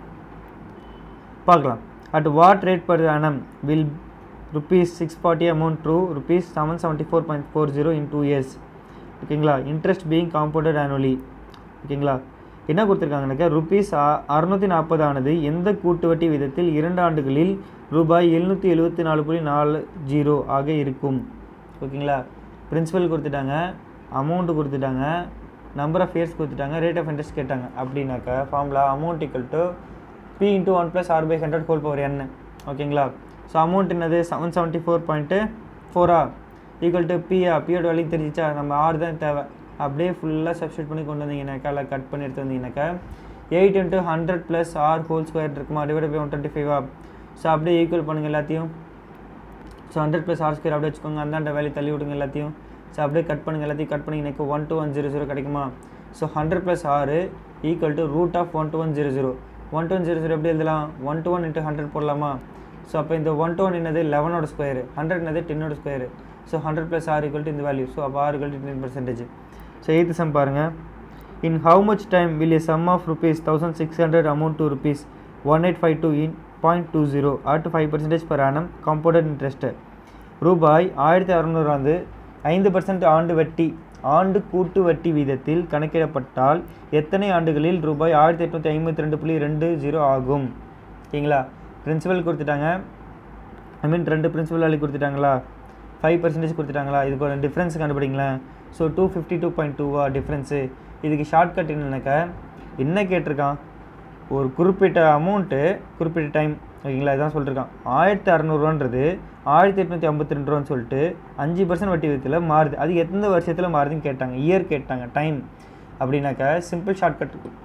பார்க்கலாம் at what rate per annum will rupees six forty amount to rupees seven seventy four point four zero in two years ஓகேங்களா இன்ட்ரெஸ்ட் பீயிங் காம்பவுண்டட் ஆனுவலி ஓகேங்களா என்ன கொடுத்துருக்காங்கனாக்கா ருபீஸ் அறுநூற்றி நாற்பது ஆனது எந்த கூட்டு வட்டி விதத்தில் இரண்டு ஆண்டுகளில் ரூபாய் எழுநூற்றி எழுபத்தி நாலு புள்ளி நாலு ஜீரோ ஆக இருக்கும் ஓகேங்களா பிரின்சிபல் கொடுத்துட்டாங்க அமௌண்ட்டு கொடுத்துட்டாங்க நம்பர் ஆஃப் இயர்ஸ் கொடுத்துட்டாங்க ரேட் ஆஃப் இன்ட்ரெஸ்ட் கேட்டாங்க அப்படின்னாக்கா formula amount equal to B into one plus R by hundred whole power N ஓகேங்களா ஸோ அமௌண்ட் என்னது செவன் செவன்ட்டி ஃபோர் பாயிண்ட்டு ஃபோரா ஈக்குவல் டு பியா பியோட வேலைக்கு தெரிஞ்சிச்சா நம்ம ஆறு தான் தேவை அப்படியே ஃபுல்லாக சப்ஸ்டியூட் பண்ணி கொண்டு வந்தீங்கன்னாக்கா இல்லை கட் பண்ணி எடுத்து வந்தீங்கன்னாக்கா eight into hundred plus R whole square இருக்குமா டிவைட் பை ஒன் டுவெண்ட்டி ஃபைவா ஸோ அப்படியே ஈக்குவல் பண்ணுங்கள் எல்லாத்தையும் so hundred plus R square அப்படியே வச்சுக்கோங்க அந்தாண்ட வேலையை தள்ளி விடுங்க எல்லாத்தையும் ஸோ அப்படியே கட் பண்ணுங்கள் எல்லாத்தையும் கட் பண்ணிங்கனாக்கா one two one zero zero கிடைக்குமா ஸோ ஹண்ட்ரட் ப்ளஸ் ஆறு equal to root of one two one zero zero one two one zero zero எப்படி எழுதலாம் one two one into hundred போடலாமா ஸோ அப்போ இந்த ஒன் டூ ஒன் என்னது லெவனோட square hundred என்னது டென்னோட square so hundred plus R equal to இந்த value so அப்போ R equal to ten percentage so eighth sum பாருங்கள் in how much time will a sum of rupees thousand six hundred amount to rupees one eight five two in point two zero at five percentage per annum compounded interest ரூபாய் ஆயிரத்தி அறநூறாந்து ஐந்து percent ஆண்டு வட்டி ஆண்டு கூட்டு வட்டி வீதத்தில் கணக்கிடப்பட்டால் எத்தனை ஆண்டுகளில் ரூபாய் ஆயிரத்தி எட்நூற்றி ஐம்பத்தி ரெண்டு புள்ளி ரெண்டு ஜீரோ ஆகும் ஓகேங்களா பிரின்சிபல் கொடுத்துட்டாங்க ஐ மீன் ரெண்டு பிரின்சிபல் வேல்யூ கொடுத்துட்டாங்களா ஃபைவ் பர்சன்டேஜ் கொடுத்துட்டாங்களா இதுக்கு ஒரு டிஃப்ரென்ஸ் கண்டுபிடிங்களேன் so two fifty two point டூவா டிஃப்ரென்ஸு இதுக்கு ஷார்ட்கட் என்னன்னாக்கா என்ன கேட்டிருக்கான் ஒரு குறிப்பிட்ட அமௌண்ட்டு குறிப்பிட்ட டைம் ஓகேங்களா இதான் சொல்லியிருக்கான் ஆயிரத்தி அறநூறுவான்றது ஆயிரத்தி எட்நூற்றி ஐம்பத்தி ரெண்டு ரூபான்னு சொல்லிட்டு அஞ்சு பர்சன்ட் வட்டி விதத்தில் மாறுது அது எந்த வருஷத்தில் மாறுதுன்னு கேட்டாங்க இயர் கேட்டாங்க டைம் அப்படின்னாக்கா சிம்பிள் ஷார்ட்கட்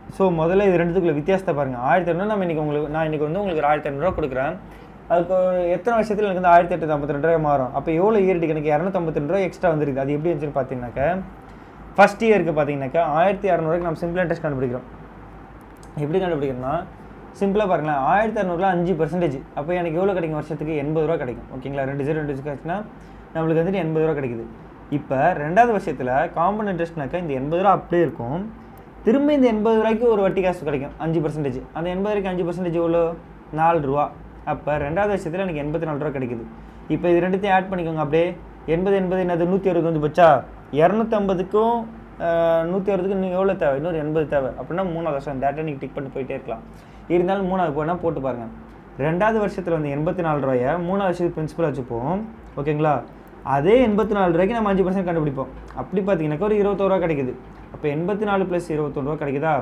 ஸோ முதல்ல இது ரெண்டுத்துக்குள்ள வித்தியாசத்தை பாருங்கள் ஆயிரத்தி இரநூறு நம்ம இன்றைக்கி உங்களுக்கு நான் இன்றைக்கி வந்து உங்களுக்கு ஒரு ஆயிரத்தி இரநூறுவா கொடுக்குறேன் அதுக்கு ஒரு எத்தனை வருஷத்தில் எனக்கு வந்து ஆயிரத்தி எட்டு ஐம்பத்தி ரெண்டு ரூபாய் மாறும் அப்போ எவ்வளோ இயர்ட்டுக்கு எனக்கு இரநூத்தம்பத்தி ரெண்டு ரூபா எக்ஸ்ட்ரா வந்துருக்குது அது எப்படி வந்துச்சுன்னு பார்த்தீங்கன்னாக்கா ஃபஸ்ட் இயருக்கு பார்த்தீங்கன்னாக்கா ஆயிரத்தி இரநூறுக்கு நம்ம சிம்பிள் இன்ட்ரெஸ்ட் கண்டுபிடிக்கிறோம் எப்படி கண்டுபிடிக்கிறோம்னா சிம்பிளாக பாருங்களேன் ஆயிரத்தி இரநூறுல அஞ்சு பர்சன்டேஜ் அப்போ எனக்கு எவ்வளோ கிடைக்கும் வருஷத்துக்கு எண்பது ரூபா கிடைக்கும் ஓகேங்களா ரெண்டு ஜீரோ ரெண்டு ஆச்சுன்னா நம்மளுக்கு வந்துட்டு எண்பது ரூபா கிடைக்குது இப்போ ரெண்டாவது வருஷத்தில் காம்பவுண்ட் இன்ட்ரெஸ்ட்னாக்கா இந்த எண்பது ரூபா அப்படியே இருக்கும் திரும்ப இந்த எண்பது ரூபாய்க்கு ஒரு வட்டி காசு கிடைக்கும் அஞ்சு பர்சன்டேஜ் அந்த எண்பது ரூபாய்க்கு அஞ்சு பர்சன்டேஜ் எவ்வளோ நாலு ரூபா அப்போ ரெண்டாவது வருஷத்தில் எனக்கு எண்பத்தி நாலு ரூபா கிடைக்குது இப்போ இது ரெண்டுத்தையும் ஆட் பண்ணிக்கோங்க அப்படியே எண்பது எண்பது என்னது நூற்றி அறுபது வந்து போச்சா இரநூத்தம்பதுக்கும் நூற்றி அறுபதுக்கு இன்னும் எவ்வளோ தேவை இன்னொரு எண்பது தேவை அப்படின்னா மூணாவது வருஷம் டேட்டா நீங்கள் டிக் பண்ணி போயிட்டே இருக்கலாம் இருந்தாலும் மூணாவது போனால் போட்டு பாருங்கள் ரெண்டாவது வருஷத்தில் வந்து எண்பத்தி நாலு ரூபாயை மூணாவது வருஷத்துக்கு பிரின்சிபல் வச்சுப்போம் ஓகேங்களா அதே எண்பத்தி நாலு ரூபாய்க்கு நம்ம அஞ்சு பர்சன்ட் கண்டுபிடிப்போம் அப்படி பார்த்தீங்கன்னாக்கா ஒரு இருபத்தோரு ரூபா கிடைக்குது அப்போ எண்பத்தி நாலு ப்ளஸ் இருபத்தொரு ரூபா கிடைக்குதா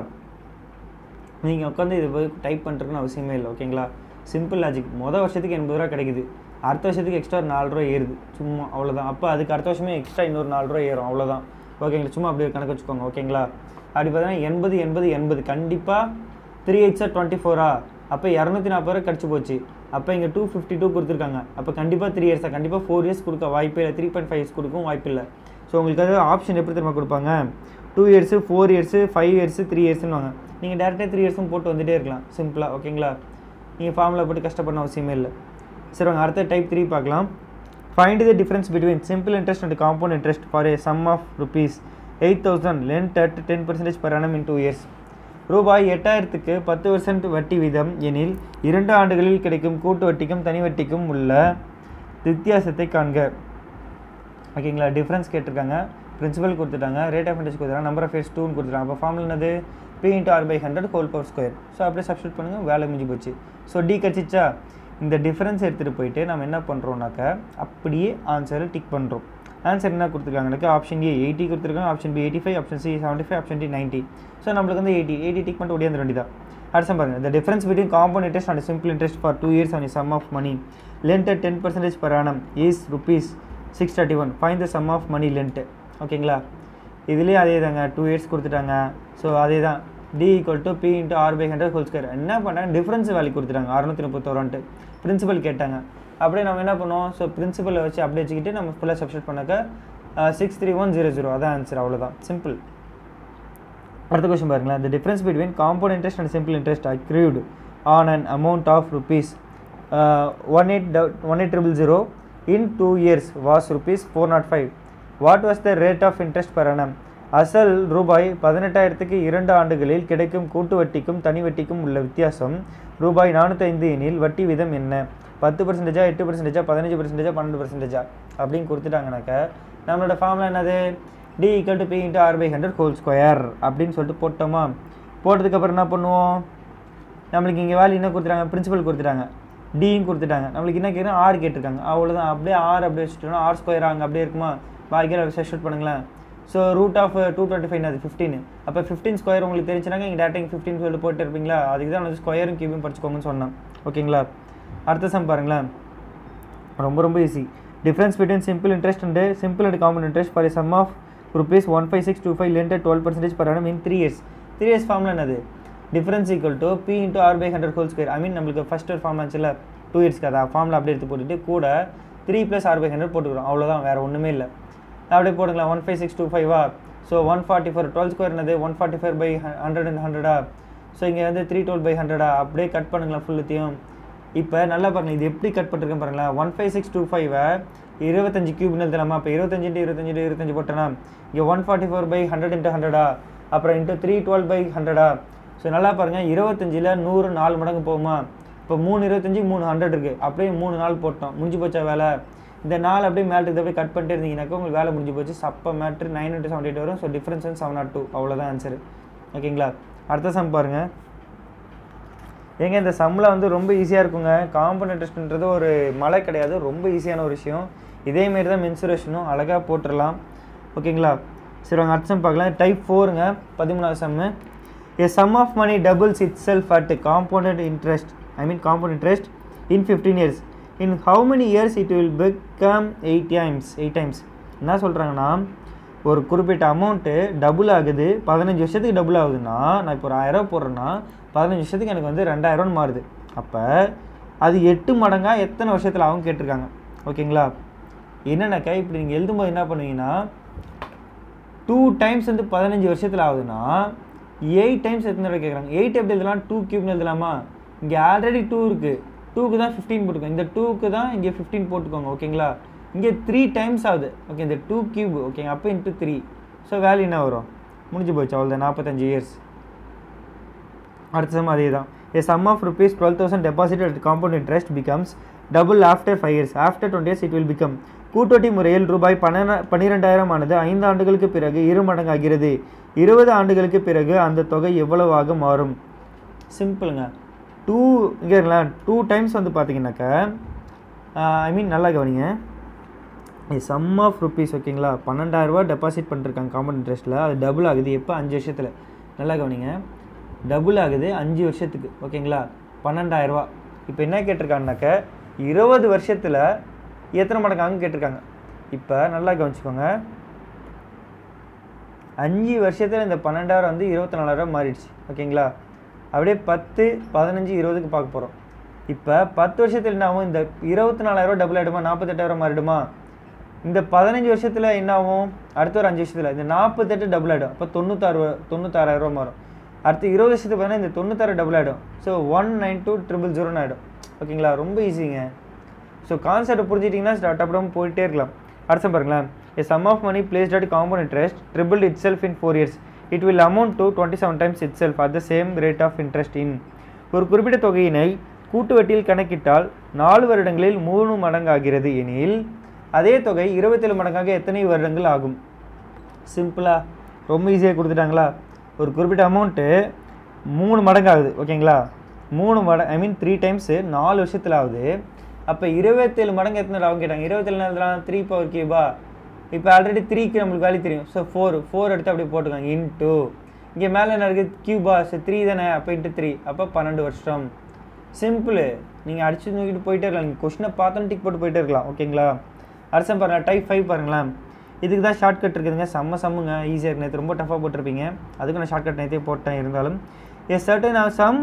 நீங்கள் உட்காந்து இது போய் டைப் பண்ணுறதுன்னு அவசியமே இல்லை ஓகேங்களா சிம்பிள் லாஜிக் மொதல் வருஷத்துக்கு எண்பது ரூபா கிடைக்குது அடுத்த வருஷத்துக்கு எக்ஸ்ட்ரா ஒரு நாலு ரூபா ஏறுது சும்மா அவ்வளோதான் அப்போ அதுக்கு அடுத்த வருஷமே எக்ஸ்ட்ரா இன்னொரு நாலு ரூபா ஏறும் அவ்வளோதான் ஓகேங்களா சும்மா அப்படியே கணக்கு வச்சுக்கோங்க ஓகேங்களா அப்படி பார்த்தீங்கன்னா எண்பது எண்பது எண்பது கண்டிப்பாக த்ரீ எயிட்ஸா டுவெண்ட்டி ஃபோரா அப்போ இரநூத்தி நாற்பது ரூபா கிடச்சி போச்சு அப்போ இங்கே டூ ஃபிஃப்டி டூ கொடுத்துருக்காங்க அப்போ கண்டிப்பாக த்ரீ இயர்ஸாக கண்டிப்பாக ஃபோர் இயர்ஸ் கொடுக்க வாய்ப்பே இல்லை த்ரீ பாயிண்ட் ஃபைவ் இயர்ஸ் கொடுக்கவும் வாய்ப்பு இல்லை ஸோ உங்களுக்கு அது ஆப்ஷன் எப்படி தெரியுமா கொடுப்பாங்க two years four years five years three இயர்ஸ்னு வாங்க நீங்கள் டேரெக்டாக த்ரீ இயர்ஸும் போட்டு வந்துட்டே இருக்கலாம் சிம்பிளாக ஓகேங்களா நீங்கள் ஃபார்மில் போட்டு கஷ்டப்பட அவசியமே இல்லை சரி வாங்க அடுத்த டைப் த்ரீ பார்க்கலாம் find the difference between simple interest and compound interest for a sum of rupees eight thousand lent at ten percentage per annum in two years ரூபாய் எட்டாயிரத்துக்கு பத்து பர்சன்ட் வட்டி வீதம் எனில் இரண்டு ஆண்டுகளில் கிடைக்கும் கூட்டு வட்டிக்கும் தனி வட்டிக்கும் உள்ள வித்தியாசத்தை காண்க ஓகேங்களா டிஃப்ரென்ஸ் கேட்டிருக்காங்க பிரின்சிபல் கொடுத்துட்டாங்க ரேட் ஆஃப் இன்ட்ரெஸ்ட் கொடுத்துட்டாங்க நம்பர் ஆஃப் இயர்ஸ் டூன்னு கொடுத்துட்டாங்க அப்போ ஃபார்முலா என்னது B into R by hundred whole power square so அப்படியே சப்ஸ்டியூட் பண்ணுங்கள் வேலை முடிஞ்சு போச்சு ஸோ டி கச்சிச்சா இந்த டிஃபரன்ஸ் எடுத்துகிட்டு போயிட்டு நம்ம என்ன பண்ணுறோம்னாக்க அப்படியே ஆன்சரை டிக் பண்ணுறோம் ஆன்சர் என்ன கொடுத்துருக்காங்கனாக்கா ஆப்ஷன் ஏ எயிட்டி கொடுத்துருக்காங்க option B eighty five option C seventy five option D ninety so நம்மளுக்கு வந்து எயிட்டி எயிட்டி டிக் பண்ணிட்டு ஒடியாந்து வேண்டியதான் அடுத்த பாருங்க the difference between compound interest and simple interest for two years on a sum of money lent at 10 percentage per annum is rupees 631 find the sum of money lent ஓகேங்களா இதுலேயும் அதே தாங்க two years கொடுத்துட்டாங்க so அதே தான் D equal to B into R by hundred whole square என்ன பண்ணாங்க difference value கொடுத்துட்டாங்க அறுநூத்தி முப்பத்தோரான்ட்டு பிரின்சிபல் கேட்டாங்க அப்படியே நம்ம என்ன பண்ணுவோம் ஸோ பிரின்சிபலை வச்சு அப்படியே வச்சுக்கிட்டு நம்ம ஃபுல்லாக சப்ஸ்டியூட் பண்ணாக்க six three one zero zero அதான் ஆன்சர் அவ்வளோதான் சிம்பிள் அடுத்த கொஸ்டின் பாருங்களேன் the difference between compound interest and simple interest accrued on an amount of rupees uh, 18000 in 2 years was rupees 405 what was the rate of interest per annum அசல் ரூபாய் பதினெட்டாயிரத்துக்கு இரண்டு ஆண்டுகளில் கிடைக்கும் கூட்டு வட்டிக்கும் தனி வட்டிக்கும் உள்ள வித்தியாசம் ரூபாய் நானூற்றி எனில் வட்டி வீதம் என்ன பத்து பர்சன்டேஜா எட்டு பர்சன்டேஜா பதினஞ்சு பர்சன்டேஜா பன்னெண்டு பர்சன்டேஜா அப்படின்னு கொடுத்துட்டாங்கனாக்க நம்மளோட ஃபார்முலா என்னது D equal to B into R by hundred whole square அப்படின்னு சொல்லிட்டு போட்டோமா போட்டதுக்கப்புறம் என்ன பண்ணுவோம் நம்மளுக்கு இங்கே வேல்யூ என்ன கொடுத்துட்டாங்க பிரின்சிபல் கொடுத்துட்டாங்க டியும் கொடுத்துட்டாங்க நம்மளுக்கு என்ன கேட்குறோம் ஆர் கேட்டிருக்காங்க அவ்வளோதான் அப்படியே ஆர் அப்படியே வச்சுட்டோம்னா ஆர் ஸ்கொயர் அங்கே அப்படியே இருக்குமா பாக்கியில் சப்ஸ்டியூட் பண்ணுங்களேன் so root of two twenty five அது ஃபிஃப்டின் அப்போ ஃபிஃப்டின் ஸ்கொயர் உங்களுக்கு தெரிஞ்சுனாங்க இங்கே டேட்டிங் ஃபிஃப்டின் சொல்லிட்டு போட்டு இருப்பீங்களா அதுக்கு தான் வந்து ஸ்கொயரும் கியூபும் படிச்சுக்கோங்கன்னு சொன்னேன் ஓகேங்களா அடுத்த சம் பாருங்களேன் ரொம்ப ரொம்ப easy difference between simple interest and simple and common interest for sum of rupees one five six two five lent twelve percentage per annum in three years three years ஃபார்ம்ல என்னது difference equal to B into R by hundred whole square I mean நம்மளுக்கு first ஒரு form ஆச்சுல two இயர்ஸ்க்கு அதை ஃபார்மில் அப்படியே எடுத்து போட்டுட்டு கூட three plus R by hundred போட்டுக்கிறோம் அவ்வளோதான் வேறு ஒன்றுமே இல்லை அப்படியே போட்டுக்கலாம் ஒன் ஃபைவ் சிக்ஸ் டூ ஃபைவா so one forty four twelve square என்னது one forty four by hundred and ஹண்ட்ரடா ஸோ இங்கே வந்து த்ரீ டுவெல் பை ஹண்ட்ரடா அப்படியே கட் பண்ணுங்களேன் ஃபுல்லுத்தையும் இப்போ நல்லா பாருங்கள் இது எப்படி கட் பண்ணிருக்கேன் பாருங்களேன் ஒன் ஃபைவ் சிக்ஸ் டூ ஃபைவை இருபத்தஞ்சு கியூப்னு எழுதலாமா இப்போ இருபத்தஞ்சு இன்ட்டு இருபத்தஞ்சு இன்ட்டு இருபத்தஞ்சு போட்டேன்னா இங்கே one forty four by hundred into ஹண்ட்ரடா அப்புறம் இன்ட்டு த்ரீ டுவெல் பை ஹண்ட்ரடா ஸோ நல்லா பாருங்கள் இருபத்தஞ்சில் நூறு நாலு மடங்கு போகுமா இப்போ மூணு இருபத்தஞ்சி மூணு ஹண்ட்ரட் இருக்குது அப்படியே மூணு நாள் போட்டோம் முடிஞ்சு போச்சா வேலை இந்த நாள் அப்படியே மேட்ரு இதை அப்படியே கட் பண்ணிட்டே இருந்தீங்கன்னாக்கா உங்களுக்கு வேலை முடிஞ்சு போச்சு சப்ப மேட்ரு நைன் இன்ட்டு செவன்டி எயிட் வரும் ஸோ டிஃப்ரென்ஸ் வந்து செவன் நாட் டூ அவ்வளோதான் ஆன்சர் ஓகேங்களா அடுத்த சம் பாருங்கள் ஏங்க இந்த சம்மில் வந்து ரொம்ப ஈஸியாக இருக்குங்க காம்பவுண்ட் இன்ட்ரெஸ்ட்ன்றது ஒரு மலை கிடையாது ரொம்ப ஈஸியான ஒரு விஷயம் இதேமாரி தான் மென்சுரேஷனும் அழகாக போட்டுடலாம் ஓகேங்களா சரி வாங்க அடுத்த சம் பார்க்கலாம் டைப் ஃபோருங்க பதிமூணாவது சம்மு a sum of money doubles itself at compounded interest i mean compound interest in 15 years in how many years it will become 8 times 8 times என்ன சொல்கிறாங்கன்னா ஒரு குறிப்பிட்ட அமௌண்ட்டு டபுள் ஆகுது பதினஞ்சு வருஷத்துக்கு டபுள் ஆகுதுன்னா நான் இப்போ ஒரு ஆயிரம் போடுறேன்னா பதினஞ்சு வருஷத்துக்கு எனக்கு வந்து ரெண்டாயிரம்னு மாறுது அப்போ அது எட்டு மடங்காக எத்தனை வருஷத்தில் ஆகும் கேட்டிருக்காங்க ஓகேங்களா என்னன்னாக்கா இப்படி நீங்கள் எழுதும்போது என்ன பண்ணுவீங்கன்னா டூ டைம்ஸ் வந்து பதினஞ்சு வருஷத்தில் ஆகுதுன்னா எயிட் டைம்ஸ் எத்தனை தடவை கேட்குறாங்க எயிட் எப்படி எழுதலாம் டூ கியூப்னு எழுதலாமா இங்கே ஆல்ரெடி டூ இருக்குது டூக்கு தான் ஃபிஃப்டீன் போட்டுக்கோங்க இந்த டூக்கு தான் இங்கே ஃபிஃப்டீன் போட்டுக்கோங்க ஓகேங்களா இங்கே த்ரீ டைம்ஸ் ஆகுது ஓகே இந்த டூ கியூப் ஓகேங்க அப்போ இன்ட்டு த்ரீ ஸோ வேல்யூ என்ன வரும் முடிஞ்சு போச்சு அவ்வளோதான் நாற்பத்தஞ்சு இயர்ஸ் அடுத்த சம் அதே தான் a sum of rupees twelve thousand deposit at compound interest becomes double after five years after twenty years it will become கூட்டொட்டி முறையில் ரூபாய் பன்ன பன்னிரெண்டாயிரம் ஆனது ஐந்து ஆண்டுகளுக்கு பிறகு இரு மடங்காகிறது இருபது ஆண்டுகளுக்கு பிறகு அந்த தொகை எவ்வளவாக மாறும் சிம்பிளுங்க டூ இங்கே இருங்களேன் டூ டைம்ஸ் வந்து பார்த்தீங்கன்னாக்கா ஐ மீன் நல்லா கவனிங்க சம் ஆஃப் ருபீஸ் ஓகேங்களா பன்னெண்டாயிரரூபா டெபாசிட் பண்ணிருக்காங்க காம்பவுண்ட் இன்ட்ரெஸ்ட்டில் அது டபுள் ஆகுது எப்போ அஞ்சு வருஷத்தில் நல்லா கவனிங்க டபுள் ஆகுது அஞ்சு வருஷத்துக்கு ஓகேங்களா பன்னெண்டாயிரரூபா இப்போ என்ன கேட்டிருக்காங்கனாக்க இருபது வருஷத்தில் எத்தனை மடங்காங்க கேட்டிருக்காங்க இப்போ நல்லா கவனிச்சுக்கோங்க அஞ்சு வருஷத்தில் இந்த பன்னெண்டாயிரம் வந்து இருபத்தி நாலாயிரம் மாறிடுச்சு ஓகேங்களா அப்படியே பத்து பதினஞ்சு இருபதுக்கு பார்க்க போகிறோம் இப்போ பத்து வருஷத்தில் என்ன ஆகும் இந்த இருபத்தி நாலாயிரம் டபுள் ஆகிடுமா நாற்பத்தெட்டாயிரம் மாறிடுமா இந்த பதினஞ்சு வருஷத்தில் என்ன ஆகும் அடுத்த ஒரு அஞ்சு வருஷத்தில் இந்த நாற்பத்தெட்டு டபுள் ஆகிடும் அப்போ தொண்ணூத்தாறு தொண்ணூத்தாறாயிரம் ரூபா மாறும் அடுத்து இருபது வருஷத்துக்கு பார்த்தீங்கன்னா இந்த தொண்ணூத்தாறு டபுள் ஆகிடும் so one nine two triple ஜீரோன்னு ஆகிடும் ஓகேங்களா ரொம்ப ஈஸிங்க ஸோ கான்செப்ட் புரிஞ்சிட்டிங்கன்னா ஸ்டார்ட் அப் போயிட்டே இருக்கலாம் அடுத்த பாருங்களேன் a sum of money placed at compound interest tripled itself in 4 years it will amount to 27 times itself at the same rate of interest in ஒரு குறிப்பிட்ட தொகையினை கூட்டு வட்டியில் கணக்கிட்டால் நாலு வருடங்களில் மூணு மடங்காகிறது எனில் அதே தொகை இருபத்தேழு மடங்காக எத்தனை வருடங்கள் ஆகும் சிம்பிளா ரொம்ப ஈஸியாக கொடுத்துட்டாங்களா ஒரு குறிப்பிட்ட அமௌண்ட்டு மூணு மடங்கு ஆகுது ஓகேங்களா மூணு மடங்கு ஐ மீன் த்ரீ டைம்ஸு நாலு வருஷத்தில் ஆகுது அப்போ இருபத்தேழு மடங்கு எத்தனை ஆகும் கேட்டாங்க இருபத்தேழு நேரத்தில் த்ரீ பவர் கியூபா இப்போ ஆல்ரெடி த்ரீக்கு நம்மளுக்கு வேல்யூ தெரியும் ஸோ ஃபோர் ஃபோர் எடுத்து அப்படியே போட்டுக்கோங்க இன்ட்டு இங்கே மேலே என்ன இருக்குது கியூபா ஸோ த்ரீ தானே அப்போ இன்ட்டு த்ரீ அப்போ பன்னெண்டு வருஷம் சிம்பிள் நீங்கள் அடிச்சு தூக்கிட்டு போயிட்டே இருக்கலாம் நீங்கள் கொஷினை பார்த்தோன்னு டிக் போட்டு போயிட்டே இருக்கலாம் ஓகேங்களா அரசம் பாருங்கள் டைப் ஃபைவ் பாருங்களேன் இதுக்கு தான் ஷார்ட்கட் இருக்குதுங்க செம்ம செம்முங்க ஈஸியாக இருக்கு நேற்று ரொம்ப டஃபாக போட்டிருப்பீங்க அதுக்கு நான் ஷார்ட்கட் நேற்றே போட்டேன் இருந்தாலும் a certain sum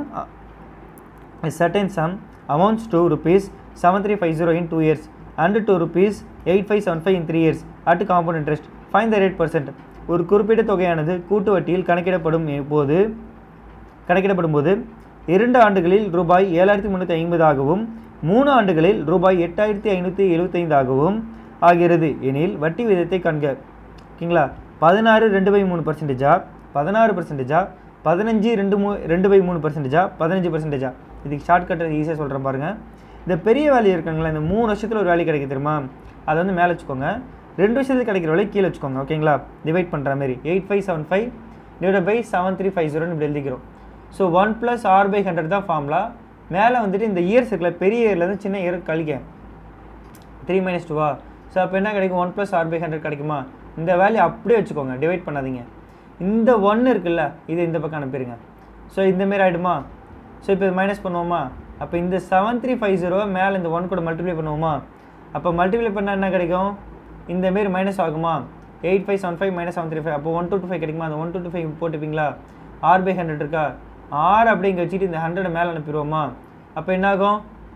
a certain sum amounts to rupees 7350 in 2 years and to rupees 8575 in 3 years at compound interest find the rate percent ஒரு குறிப்பிட்ட தொகையானது கூட்டு வட்டியில் கணக்கிடப்படும் போது கணக்கிடப்படும் போது இரண்டு ஆண்டுகளில் ரூபாய் ஏழாயிரத்தி முந்நூற்றி ஐம்பதாகவும் மூணு ஆண்டுகளில் ரூபாய் எட்டாயிரத்தி ஐநூற்றி எழுபத்தைந்தாகவும் ஆகிறது எனில் வட்டி விகிதத்தை காண்க ஓகேங்களா பதினாறு ரெண்டு பை மூணு பர்சன்டேஜா பதினாறு பர்சன்டேஜா பதினஞ்சு ரெண்டு மூ ரெண்டு பை மூணு பர்சன்டேஜா பதினஞ்சு பர்சன்டேஜா இதுக்கு ஷார்ட்கட் ஈஸியாக சொல்கிறேன் பாருங்கள் இந்த பெரிய வேல்யூ இருக்காங்களா இந்த மூணு வருஷத்தில் ஒரு வேல்யூ கிடைக்கும் தெரியுமா அதை வந்து மேலே வச்சுக்கோங்க ரெண்டு வருஷத்துக்கு கிடைக்கிற வேலையை கீழே வச்சுக்கோங்க ஓகேங்களா டிவைட் பண்ணுற மாதிரி eight five seven five divide by seven three five ஜீரோன்னு இப்படி எழுதிக்கிறோம் so one plus R by hundred தான் ஃபார்முலா மேலே வந்துட்டு இந்த இயர்ஸ் இருக்குல்ல பெரிய இயர்லேருந்து சின்ன இயர் கழிக்க த்ரீ மைனஸ் டூவா ஸோ அப்போ என்ன கிடைக்கும் one plus R by hundred கிடைக்குமா இந்த வேல்யூ அப்படியே வச்சுக்கோங்க டிவைட் பண்ணாதீங்க இந்த ஒன் இருக்குல்ல இது இந்த பக்கம் அனுப்பிடுங்க ஸோ இந்தமாரி ஆகிடுமா ஸோ இப்போ இது மைனஸ் பண்ணுவோமா அப்போ இந்த செவன் த்ரீ ஃபைவ் ஜீரோவை மேலே இந்த ஒன் கூட மல்டிப்ளை பண்ணுவோமா அப்போ மல்டிப்ளை பண்ணால் என்ன கிடைக்கும் இந்தமாரி மைனஸ் ஆகுமா eight five seven five minus seven three five அப்போ ஒன் டூ டூ ஃபைவ் கிடைக்குமா அந்த ஒன் டூ டூ ஃபைவ் போட்டுப்பீங்களா ஆர் பை ஹண்ட்ரட் இருக்கா ஆர் அப்படிங்க வச்சுட்டு இந்த ஹண்ட்ரட் மேலே அனுப்பிடுவோமா அப்போ என்ன ஆகும்